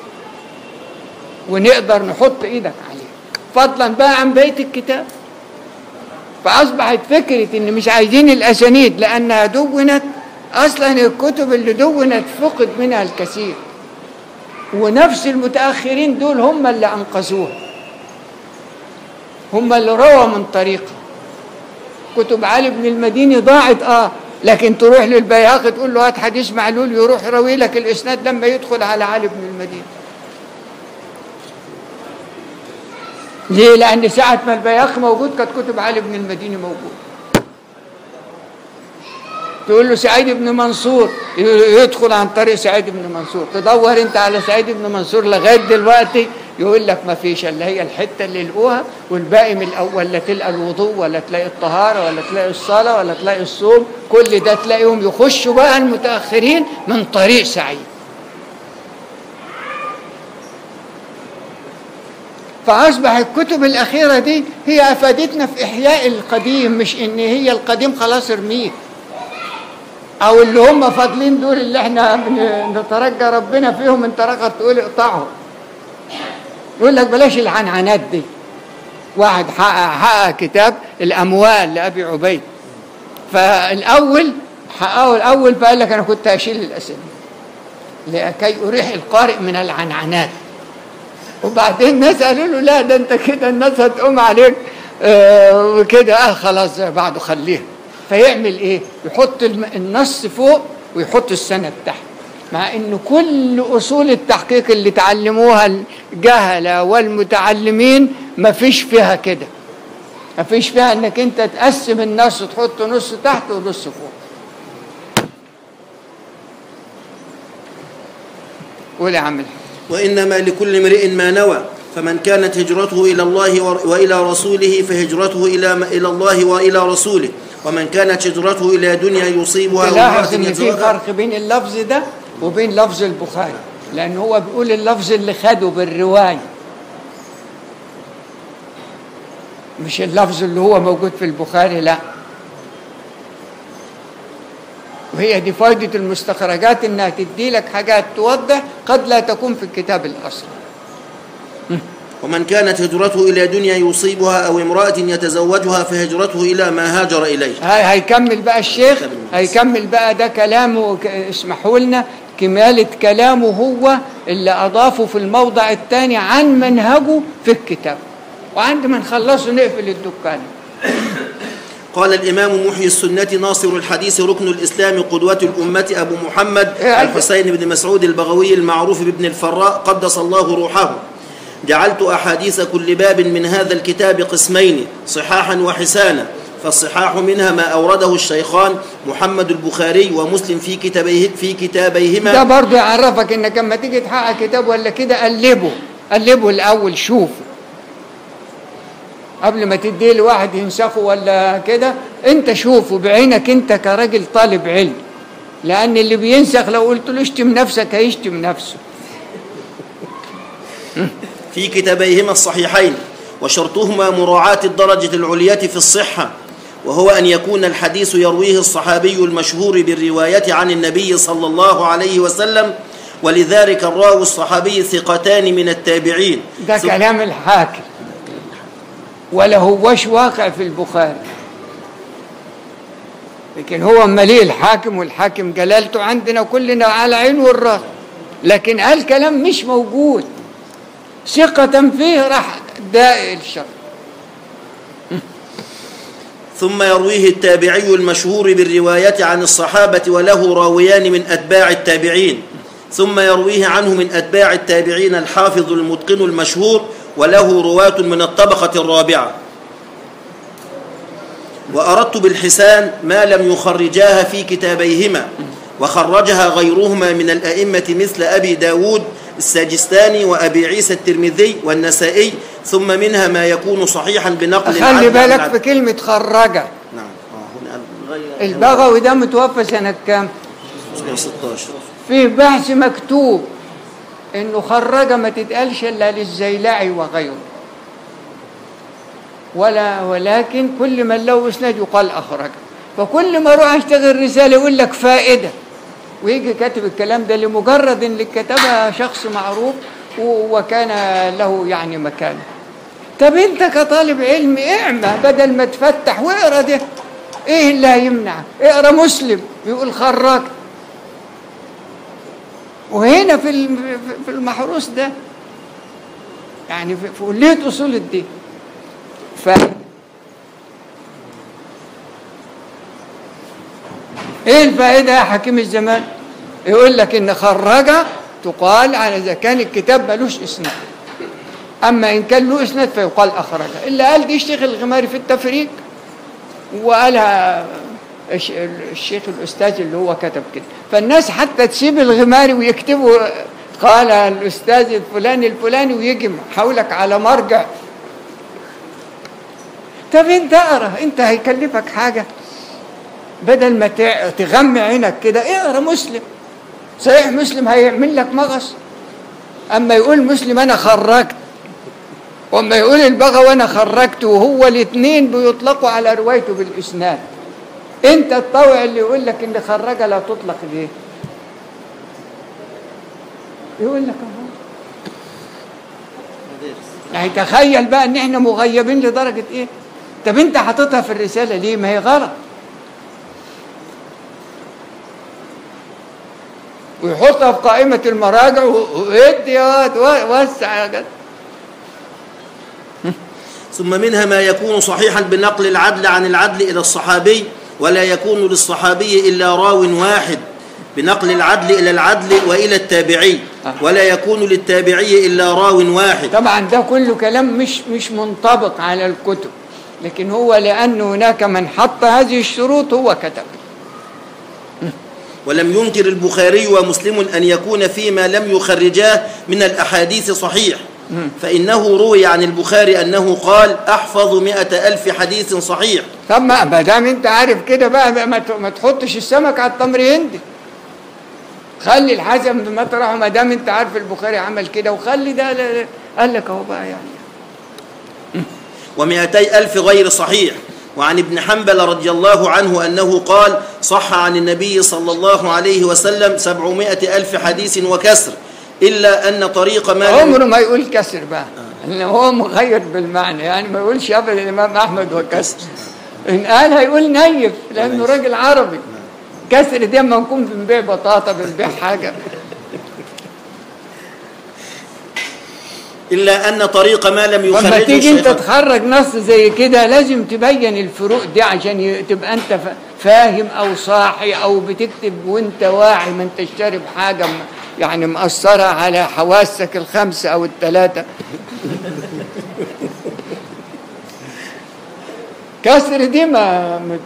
ونقدر نحط ايدك عليه فضلا بقى عن بقية الكتاب فأصبحت فكرة إن مش عايزين الأسانيد لأنها دونت اصلا الكتب اللي دونت فقد منها الكثير ونفس المتاخرين دول هم اللي انقذوها هم اللي روى من طريقه كتب علي بن المديني ضاعت اه لكن تروح للبيهقي تقول له هات حديث معلول يروح يروي لك الاسناد لما يدخل على علي بن المديني ليه؟ لأن ساعة ما البيهقي موجود كانت كتب علي بن المديني موجود تقول له سعيد بن منصور ي- يدخل عن طريق سعيد بن منصور تدور انت على سعيد بن منصور لغايه دلوقتي يقول لك ما فيش الا هي الحته اللي لقوها والباقي من الاول لا تلقى الوضوء ولا تلاقي الطهاره ولا تلاقي الصلاه ولا تلاقي الصوم كل ده تلاقيهم يخشوا بقى المتاخرين من طريق سعيد فأصبح الكتب الأخيرة دي هي أفادتنا في إحياء القديم مش إن هي القديم خلاص ارميه أو اللي هم فاضلين دول اللي إحنا بن- نترجى ربنا فيهم أنت رغب تقول اقطعهم يقول لك بلاش العنعنات دي واحد حقق, حقق كتاب الأموال لأبي عبيد فالأول حققه الأول فقال لك أنا كنت أشيل الأسئلة لكي أريح القارئ من العنعنات وبعدين الناس قالوا له لا ده انت كده الناس هتقوم عليك آه وكده اه خلاص زي بعضه خليها فيعمل ايه يحط الم- النص فوق ويحط السند تحت مع ان كل اصول التحقيق اللي تعلموها الجهله والمتعلمين ما فيش فيها كده ما فيش فيها انك انت تقسم النص تحط نص تحت ونص فوق قول يا عم الحاج وإنما لكل امرئ ما نوى فمن كانت هجرته إلى الله ور- وإلى رسوله فهجرته إلى ما- إلى الله وإلى رسوله ومن كانت هجرته إلى دنيا يصيبها تلاحظ وامرأة ان في يتزوجها فرق بين اللفظ ده وبين لفظ البخاري لان هو بيقول اللفظ اللي خده بالروايه مش اللفظ اللي هو موجود في البخاري لا وهي دي فائدة المستخرجات انها تدي لك حاجات توضح قد لا تكون في الكتاب الاصلي ومن كانت هجرته إلى دنيا يصيبها أو امرأة يتزوجها فهجرته إلى ما هاجر إليه هاي هيكمل بقى الشيخ هيكمل بقى ده كلامه ك- اسمحوا لنا كمالة كلامه هو اللي أضافه في الموضع الثاني عن منهجه في الكتاب وعند ما نخلصه نقفل الدكان قال الإمام محيي السنة ناصر الحديث ركن الإسلام قدوة الأمة أبو محمد إيه، الحسين بن مسعود البغوي المعروف بابن الفراء قدس الله روحه جعلت أحاديث كل باب من هذا الكتاب قسمين صحاحا وحسانا فالصحاح منها ما أورده الشيخان محمد البخاري ومسلم في كتابيه في كتابيهما ده برضه يعرفك انك لما تيجي تحقق كتاب ولا كده قلبه قلبه الاول شوفه قبل ما تديه لواحد ينسخه ولا كده انت شوفه بعينك انت كراجل طالب علم لان اللي بينسخ لو قلت له اشتم نفسك هيشتم نفسه في كتابيهما الصحيحين وشرطهما مراعاة الدرجة العلية في الصحة وهو أن يكون الحديث يرويه الصحابي المشهور بالرواية عن النبي صلى الله عليه وسلم ولذلك الراوي الصحابي ثقتان من التابعين ده ثم- كلام الحاكم ولا هوش واقع في البخاري لكن هو اما ليه الحاكم والحاكم جلالته عندنا كلنا على عين والراس لكن قال كلام مش موجود ثقة فيه راح دائل الشر ثم يرويه التابعي المشهور بالرواية عن الصحابة وله راويان من أتباع التابعين ثم يرويه عنه من أتباع التابعين الحافظ المتقن المشهور وله رواة من الطبقة الرابعة وأردت بالحسان ما لم يخرجاها في كتابيهما وخرجها غيرهما من الأئمة مثل أبي داود الساجستاني وأبي عيسى الترمذي والنسائي ثم منها ما يكون صحيحا بنقل خلي العدل عن بالك العدل. في كلمة خرجة نعم اه هنا غير البغوي ده متوفى سنة كام 16 في بحث مكتوب انه خرجة ما تتقالش الا للزيلعي وغيره ولا ولكن كل من له اسناد يقال اخرج فكل ما اروح اشتغل رساله يقول لك فائده ويجي كاتب الكلام ده لمجرد ان اللي كتبها شخص معروف و- وكان له يعني مكانه طب انت كطالب علم اعمى بدل ما تفتح واقرا ده ايه اللي هيمنعك اقرا مسلم يقول خرجت وهنا في الم- في المحروس ده يعني في في كلية أصول الدين ف ايه الفائدة يا حكيم الزمان يقول لك ان خرج تقال على اذا كان الكتاب ملوش اسناد اما ان كان له اسناد فيقال اخرج الا قال دي الشيخ الغماري في التفريق وقالها الش- الشيخ الاستاذ اللي هو كتب كده فالناس حتى تسيب الغماري ويكتبوا قال الاستاذ الفلاني الفلاني ويجي حولك على مرجع طب انت اقرا انت هيكلفك حاجه بدل ما تع- تغمي عينك كده اقرا مسلم صحيح مسلم هيعمل لك مغص اما يقول مسلم انا خرجت واما يقول البغوي انا خرجت وهو الاثنين بيطلقوا على روايته بالاسناد انت الطوع اللي يقول لك ان خرج لا تطلق ليه يقول لك اهو يعني تخيل بقى ان احنا مغيبين لدرجه ايه طب انت حاططها في الرساله ليه ما هي غلط ويحطها في قائمه المراجع و- وادي يا واد، و- وسع يا جد ثم منها ما يكون صحيحا بنقل العدل عن العدل إلى الصحابي ولا يكون للصحابي إلا راو واحد بنقل العدل إلى العدل وإلى التابعي ولا يكون للتابعي إلا راو واحد طبعا ده كله كلام مش مش منطبق على الكتب لكن هو لأن هناك من حط هذه الشروط هو كتب ولم ينكر البخاري ومسلم أن يكون فيما لم يخرجاه من الأحاديث صحيح فإنه روي عن البخاري أنه قال أحفظ مئة ألف حديث صحيح طب ما ما دام انت عارف كده بقى بقى ما ت- ما تحطش السمك على التمر هندي خلي الحسن بمطرحه ما دام انت عارف البخاري عمل كده وخلي ده ل- ل- قال لك اهو بقى يعني ومئتي ألف غير صحيح وعن ابن حنبل رضي الله عنه أنه قال صح عن النبي صلى الله عليه وسلم سبعمائة ألف حديث وكسر إلا أن طريق ما لم عمره ما يقول كسر بقى لان هو مغير بالمعنى يعني ما يقولش ابدا الامام احمد وكسر ان قال هيقول نيف لانه راجل عربي كسر دي اما نكون بنبيع بطاطا بنبيع حاجه إلا أن طريق ما لم لما يخرجه تيجي انت الشيخان. تخرج نص زي كده لازم تبين الفروق دي عشان ي- تبقى انت فا- فاهم او صاحي او بتكتب وانت واعي ما انت شارب حاجه م- يعني مأثرة على حواسك الخمسة او الثلاثة كسر دي ما ما-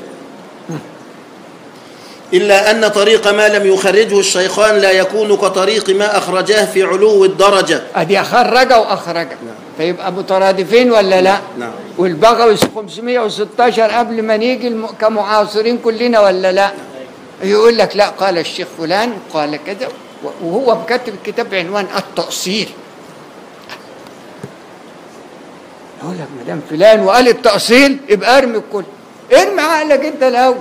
إلا أن طريق ما لم يخرجه الشيخان لا يكون كطريق ما أخرجاه في علو الدرجة ادي اخرج واخرج فيبقى مترادفين ولا لا نعم. والبغوي 516 قبل ما نيجي الم- كمعاصرين كلنا ولا لا يقول لك لا قال الشيخ فلان قال كذا و- وهو بكتب الكتاب بعنوان التأصيل يقول لك ما دام فلان وقال التأصيل يبقى ارمي الكل ارمي عقلك انت الاول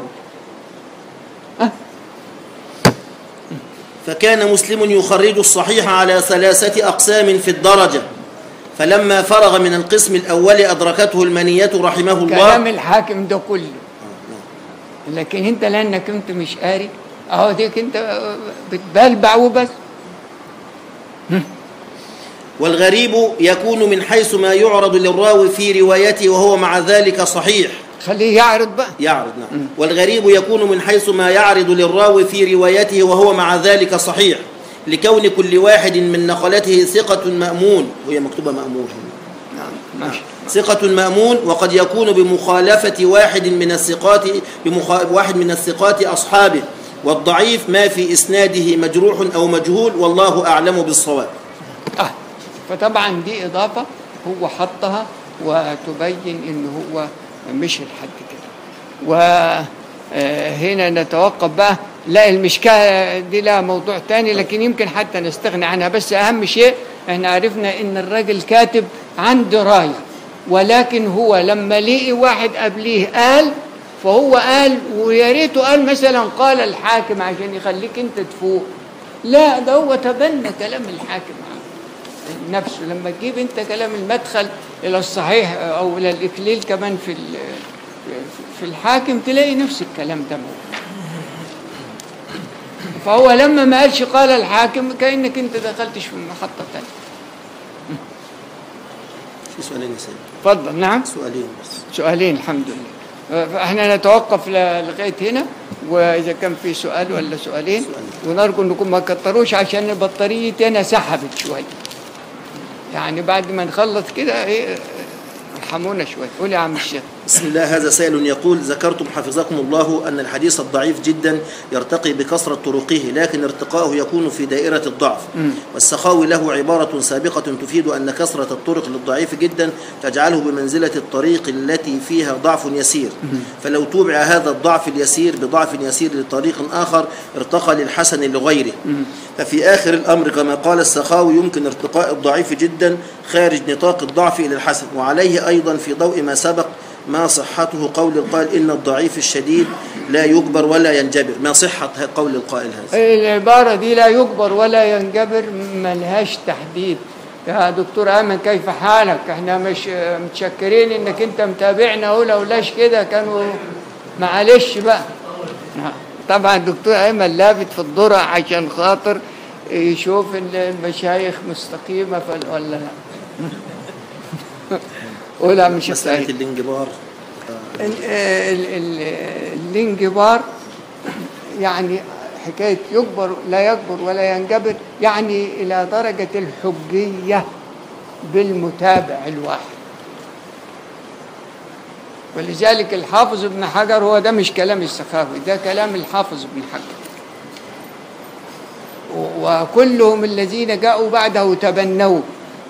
فكان مسلم يخرج الصحيح على ثلاثة أقسام في الدرجة فلما فرغ من القسم الأول أدركته المنية رحمه الله كلام الحاكم ده كله لكن انت لانك انت مش قاري اهو ديك انت بتبلبع وبس والغريب يكون من حيث ما يعرض للراوي في روايته وهو مع ذلك صحيح خليه يعرض بقى يعرض نعم والغريب يكون من حيث ما يعرض للراوي في روايته وهو مع ذلك صحيح لكون كل واحد من نقلته ثقة مأمون وهي مكتوبة مأمون نعم ماشي ثقة مأمون وقد يكون بمخالفة واحد من الثقات بمخ... واحد من الثقات أصحابه والضعيف ما في إسناده مجروح أو مجهول والله أعلم بالصواب اه فطبعا دي اضافه هو حطها وتبين ان هو مش لحد كده وهنا نتوقف بقى لا المشكاه دي لها موضوع تاني لكن يمكن حتى نستغني عنها بس اهم شيء احنا عرفنا ان الراجل كاتب عنده راي ولكن هو لما لقي واحد قبليه قال فهو قال ويا ريته قال مثلا قال الحاكم عشان يخليك انت تفوق لا ده هو تبنى كلام الحاكم نفسه لما تجيب انت كلام المدخل الى الصحيح او الى الاكليل كمان في ال- في الحاكم تلاقي نفس الكلام ده موجود فهو لما ما قالش قال الحاكم كأنك انت دخلتش في محطة تانية في سؤالين يا سيدي اتفضل نعم سؤالين بس سؤالين الحمد لله فاحنا نتوقف ل- لغايه هنا واذا كان في سؤال ولا سؤالين ونرجو انكم ما كتروش عشان بطاريتي انا سحبت شويه يعني بعد ما نخلص كده ايه ارحمونا شويه قول يا عم الشيخ بسم الله هذا سائل يقول ذكرتم حفظكم الله أن الحديث الضعيف جدا يرتقي بكثرة طرقه لكن ارتقاؤه يكون في دائرة الضعف والسخاوي له عبارة سابقة تفيد أن كثرة الطرق للضعيف جدا تجعله بمنزلة الطريق التي فيها ضعف يسير فلو توبع هذا الضعف اليسير بضعف يسير لطريق آخر ارتقى للحسن لغيره ففي آخر الأمر كما قال السخاوي يمكن ارتقاء الضعيف جدا خارج نطاق الضعف إلى الحسن وعليه أيضا في ضوء ما سبق ما صحته قول القائل إن الضعيف الشديد لا يجبر ولا ينجبر ما صحة قول القائل هذا العباره دي لا يجبر ولا ينجبر ملهاش تحديد يا دكتور ايمن كيف حالك احنا مش متشكرين انك انت متابعنا اهو لولاش كده كانوا معلش بقى طبعا الدكتور ايمن لافت في الذره عشان خاطر يشوف ال- المشايخ مستقيمه فل- ولا لا قول يا عم شيخ مسألة سعيد الانجبار ال- ال- ال- الانجبار يعني حكاية يجبر لا يجبر ولا ينجبر يعني إلى درجة الحجية بالمتابع الواحد ولذلك الحافظ ابن حجر هو ده مش كلام السخاوي ده كلام الحافظ ابن حجر و- وكلهم الذين جاءوا بعده تبنوه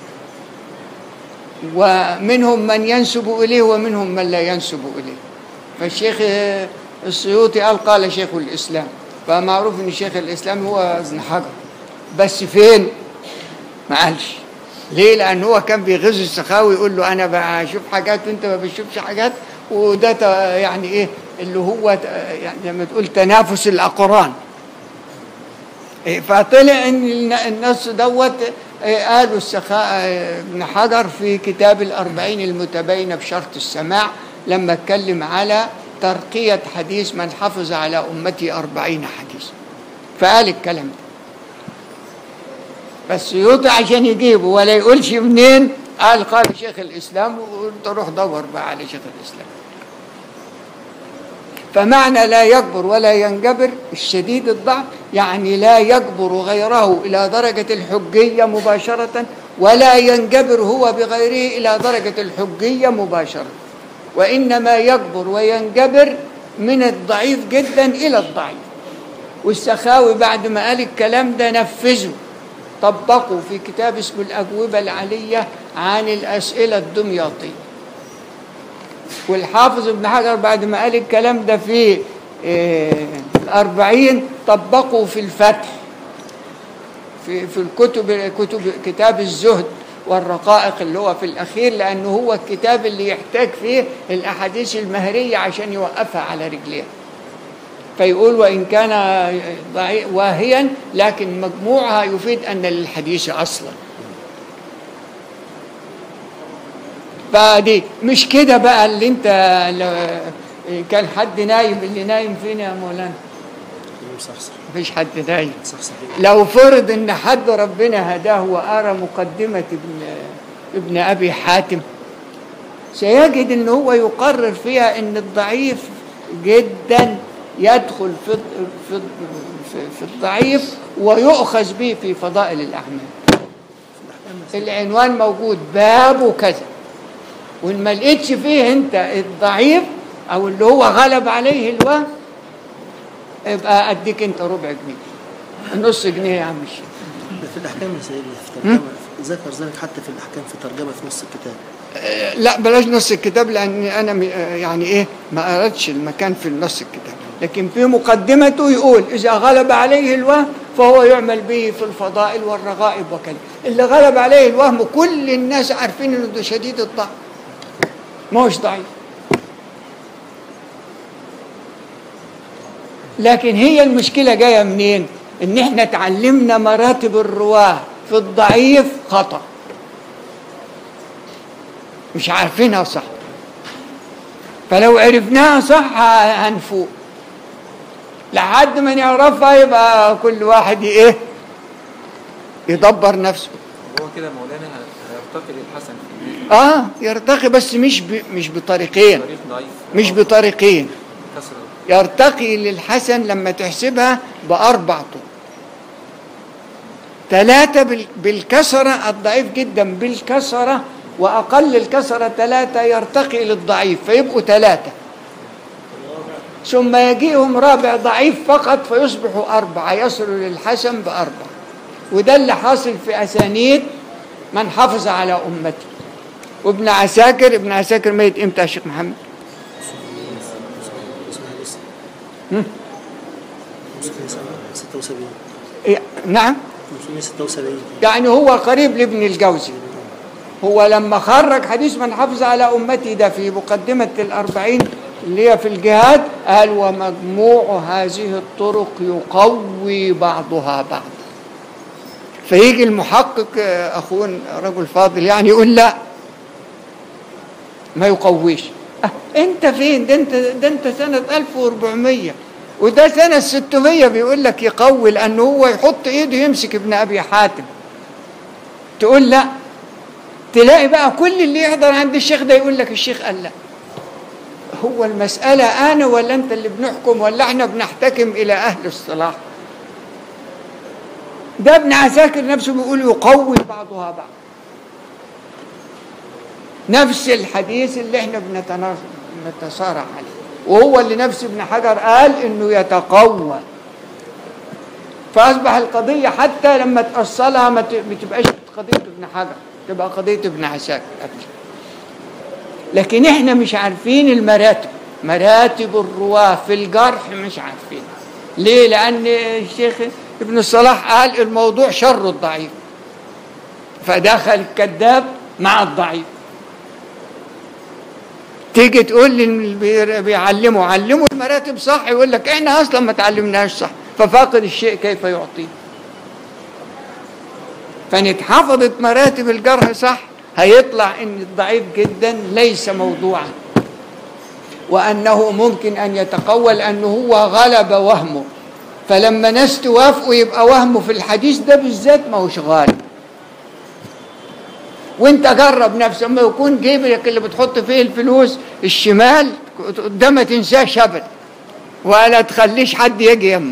ومنهم من ينسب إليه ومنهم من لا ينسب إليه فالشيخ آه، السيوطي قال قال شيخ الإسلام فمعروف أن شيخ الإسلام هو ابن حجر بس فين ما قالش ليه لأن هو كان بيغز السخاوي يقول له أنا بشوف حاجات وأنت ما بتشوفش حاجات وده ت- يعني إيه اللي هو ت- يعني لما تقول تنافس الأقران إيه، فطلع ان الن- النص دوت إيه، قالوا السخاء إيه، ابن حجر في كتاب الأربعين المتباينة بشرط السماع لما اتكلم على ترقية حديث من حفظ على أمتي أربعين حديث فقال الكلام ده بس يوطي عشان يجيبه ولا يقولش منين قال قال شيخ الإسلام وانت روح دور بقى على شيخ الإسلام فمعنى لا يكبر ولا ينجبر الشديد الضعف يعني لا يكبر غيره إلى درجة الحجية مباشرة ولا ينجبر هو بغيره إلى درجة الحجية مباشرة وإنما يكبر وينجبر من الضعيف جدا إلى الضعيف والسخاوي بعد ما قال الكلام ده نفذه طبقوا في كتاب اسمه الأجوبة العلية عن الأسئلة الدمياطية والحافظ ابن حجر بعد ما قال الكلام ده في آه، الأربعين طبقوا في الفتح في في الكتب كتب كتاب الزهد والرقائق اللي هو في الأخير لأنه هو الكتاب اللي يحتاج فيه الأحاديث المهرية عشان يوقفها على رجليها فيقول وإن كان ضعي- واهيا لكن مجموعها يفيد أن للحديث أصلا فدي مش كده بقى اللي انت لو- كان حد نايم اللي نايم فين يا مولانا صحصح مفيش حد نايم صحصح لو فرض ان حد ربنا هداه وقرا مقدمه ابن ابن ابي حاتم سيجد ان هو يقرر فيها ان الضعيف جدا يدخل في في في, في الضعيف ويؤخذ به في فضائل الاعمال العنوان موجود باب كذا وان ما لقيتش فيه انت الضعيف او اللي هو غلب عليه الوهم يبقى اديك انت ربع جنيه نص جنيه يا عم الشيخ في الأحكام يا سيدي في ترجمة ذكر ذلك حتى في الأحكام في ترجمة في نص الكتاب آه، لا بلاش نص الكتاب لان انا م- آه، يعني ايه ما قرأتش المكان في نص الكتاب لكن في مقدمته يقول اذا غلب عليه الوهم فهو يعمل به في الفضائل والرغائب وكذا اللي غلب عليه الوهم كل الناس عارفين انه ده شديد الضعف ما هوش ضعيف لكن هي المشكلة جاية منين ان احنا اتعلمنا مراتب الرواه في الضعيف خطأ مش عارفينها صح فلو عرفناها صح هنفوق لحد ما نعرفها يبقى كل واحد ايه يدبر نفسه هو كده مولانا هيرتقي للحسن في اه يرتقي بس مش ب... مش بطريقين طريق ضعيف مش بطريقين كسر يرتقي للحسن لما تحسبها بأربع طرق ثلاثة بال- بالكسرة الضعيف جدا بالكسرة وأقل الكسرة ثلاثة يرتقي للضعيف فيبقوا ثلاثة ثم يجيهم رابع ضعيف فقط فيصبحوا أربعة يصلوا للحسن بأربعة وده اللي حاصل في أسانيد من حافظ على أمته وابن عساكر ابن عساكر ميت امتى يا شيخ محمد؟ 76 إيه، نعم 576 يعني هو قريب لابن الجوزي هو لما خرج حديث من حافظ على أمتي ده في مقدمة الأربعين اللي هي في الجهاد قال ومجموع هذه الطرق يقوي بعضها بعضا فيجي المحقق آه، أخونا رجل فاضل يعني يقول لا ما يقويش أه انت فين ده انت ده انت سنة 1400 وده سنة 600 بيقول لك يقوي لأنه هو يحط ايده يمسك ابن أبي حاتم تقول لا تلاقي بقى كل اللي يحضر عند الشيخ ده يقول لك الشيخ قال لا هو المسألة أنا ولا أنت اللي بنحكم ولا احنا بنحتكم إلى أهل الصلاح ده ابن عساكر نفسه بيقول يقوي بعضها بعض نفس الحديث اللي احنا بنتنا- بنتصارع عليه وهو اللي نفس ابن حجر قال انه يتقوى فاصبح القضيه حتى لما تاصلها ما ت- ما تبقاش قضيه ابن حجر تبقى قضيه ابن عساكر أكتر. لكن احنا مش عارفين المراتب مراتب الرواه في الجرح مش عارفين ليه لان الشيخ ابن الصلاح قال الموضوع شر الضعيف فدخل الكذاب مع الضعيف تيجي تقول لي إن بي- بيعلموا علموا المراتب صح يقول لك احنا اصلا ما تعلمناش صح ففاقد الشيء كيف يعطيه فنتحفظت مراتب الجرح صح هيطلع ان الضعيف جدا ليس موضوعا وانه ممكن ان يتقوى لانه هو غلب وهمه فلما ناس توافقوا يبقى وهمه في الحديث ده بالذات ما هوش غالب وانت جرب نفسك لما يكون جيبك اللي بتحط فيه الفلوس الشمال ده ما تنساش ابدا ولا تخليش حد يجي يمه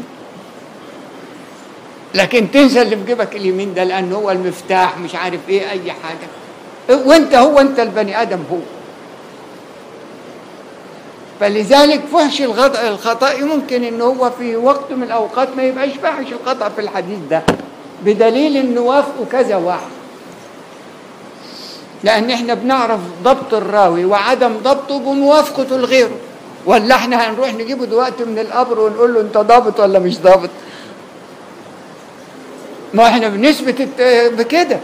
لكن تنسى اللي في جيبك اليمين ده لانه هو المفتاح مش عارف ايه اي حاجه وانت هو انت البني ادم هو فلذلك فحش الخطأ الخطأ ممكن ان هو في وقت من الاوقات ما يبقاش فاحش الخطأ في الحديث ده بدليل انه وافقوا كذا واحد لان احنا بنعرف ضبط الراوي وعدم ضبطه بموافقته لغيره ولا احنا هنروح نجيبه دلوقتي من القبر ونقول له انت ضابط ولا مش ضابط ما احنا بنثبت الت- بكده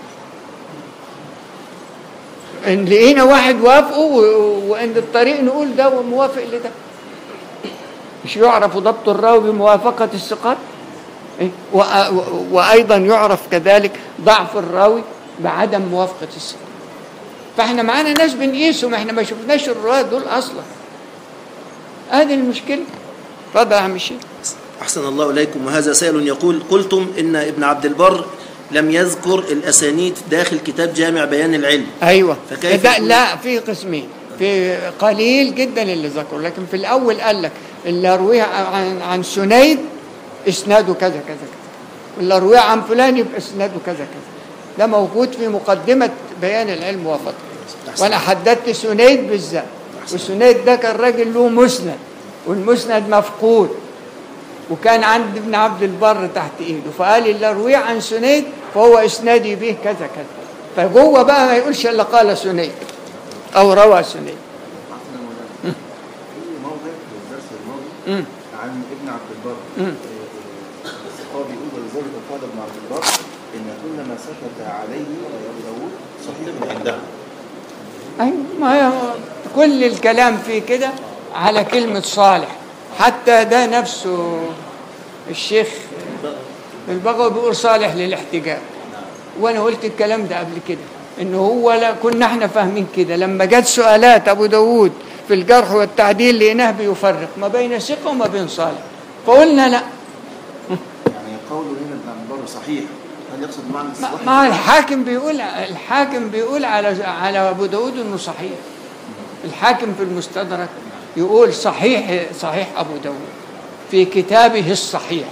ان لقينا واحد وافقه و- وان الطريق نقول ده موافق لده مش يعرف ضبط الراوي بموافقة الثقات إيه؟ وأ- و- وأيضا يعرف كذلك ضعف الراوي بعدم موافقة الثقات فاحنا معانا ناس بنقيسهم احنا ما شفناش الرواة دول أصلا هذه المشكلة اتفضل يا عم الشيخ أحسن الله إليكم وهذا سائل يقول قلتم إن ابن عبد البر لم يذكر الأسانيد داخل كتاب جامع بيان العلم ايوه فكيف ده يكون- لا في قسمين في قليل جدا اللي ذكره لكن في الاول قال لك اللي رويه عن عن سنيد اسناده كذا كذا كذا واللي رويه عن فلان يبقى اسناده كذا كذا ده موجود في مقدمه بيان العلم وفضله أحسن. وانا حددت سنيد بالذات وسنيد ده كان راجل له مسند والمسند مفقود وكان عند ابن عبد البر تحت ايده فقال اللي رويه عن سنيد فهو اسنادي به كذا كذا فجوه بقى ما يقولش الا قال سنيد او روى سنيد في موضع في الدرس الماضي مم. عن ابن عبد البر مم. آه، الصحابي يقول ولذلك قال ابن عبد البر ان كل ما سكت عليه ابو داود صحيح عنده أيوة ما هو كل الكلام فيه كده على كلمة صالح حتى ده نفسه الشيخ البغوي بيقول صالح للاحتجاج وانا قلت الكلام ده قبل كده انه هو لا كنا احنا فاهمين كده لما جت سؤالات ابو داود في الجرح والتعديل لقيناه بيفرق ما بين ثقه وما بين صالح فقلنا لا يعني قول هنا ابن عبد البر صحيح هل يقصد معنى ما- الصحيح؟ ما الحاكم بيقول الحاكم بيقول على على ابو داود انه صحيح الحاكم في المستدرك يقول صحيح صحيح ابو داود في كتابه الصحيح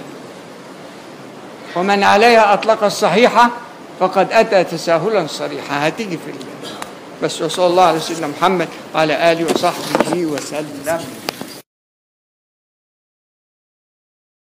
ومن عليها اطلق الصحيحه فقد اتى تساهلا صريحا هتيجي في ال- بس وصلى الله على سيدنا محمد وعلى اله وصحبه وسلم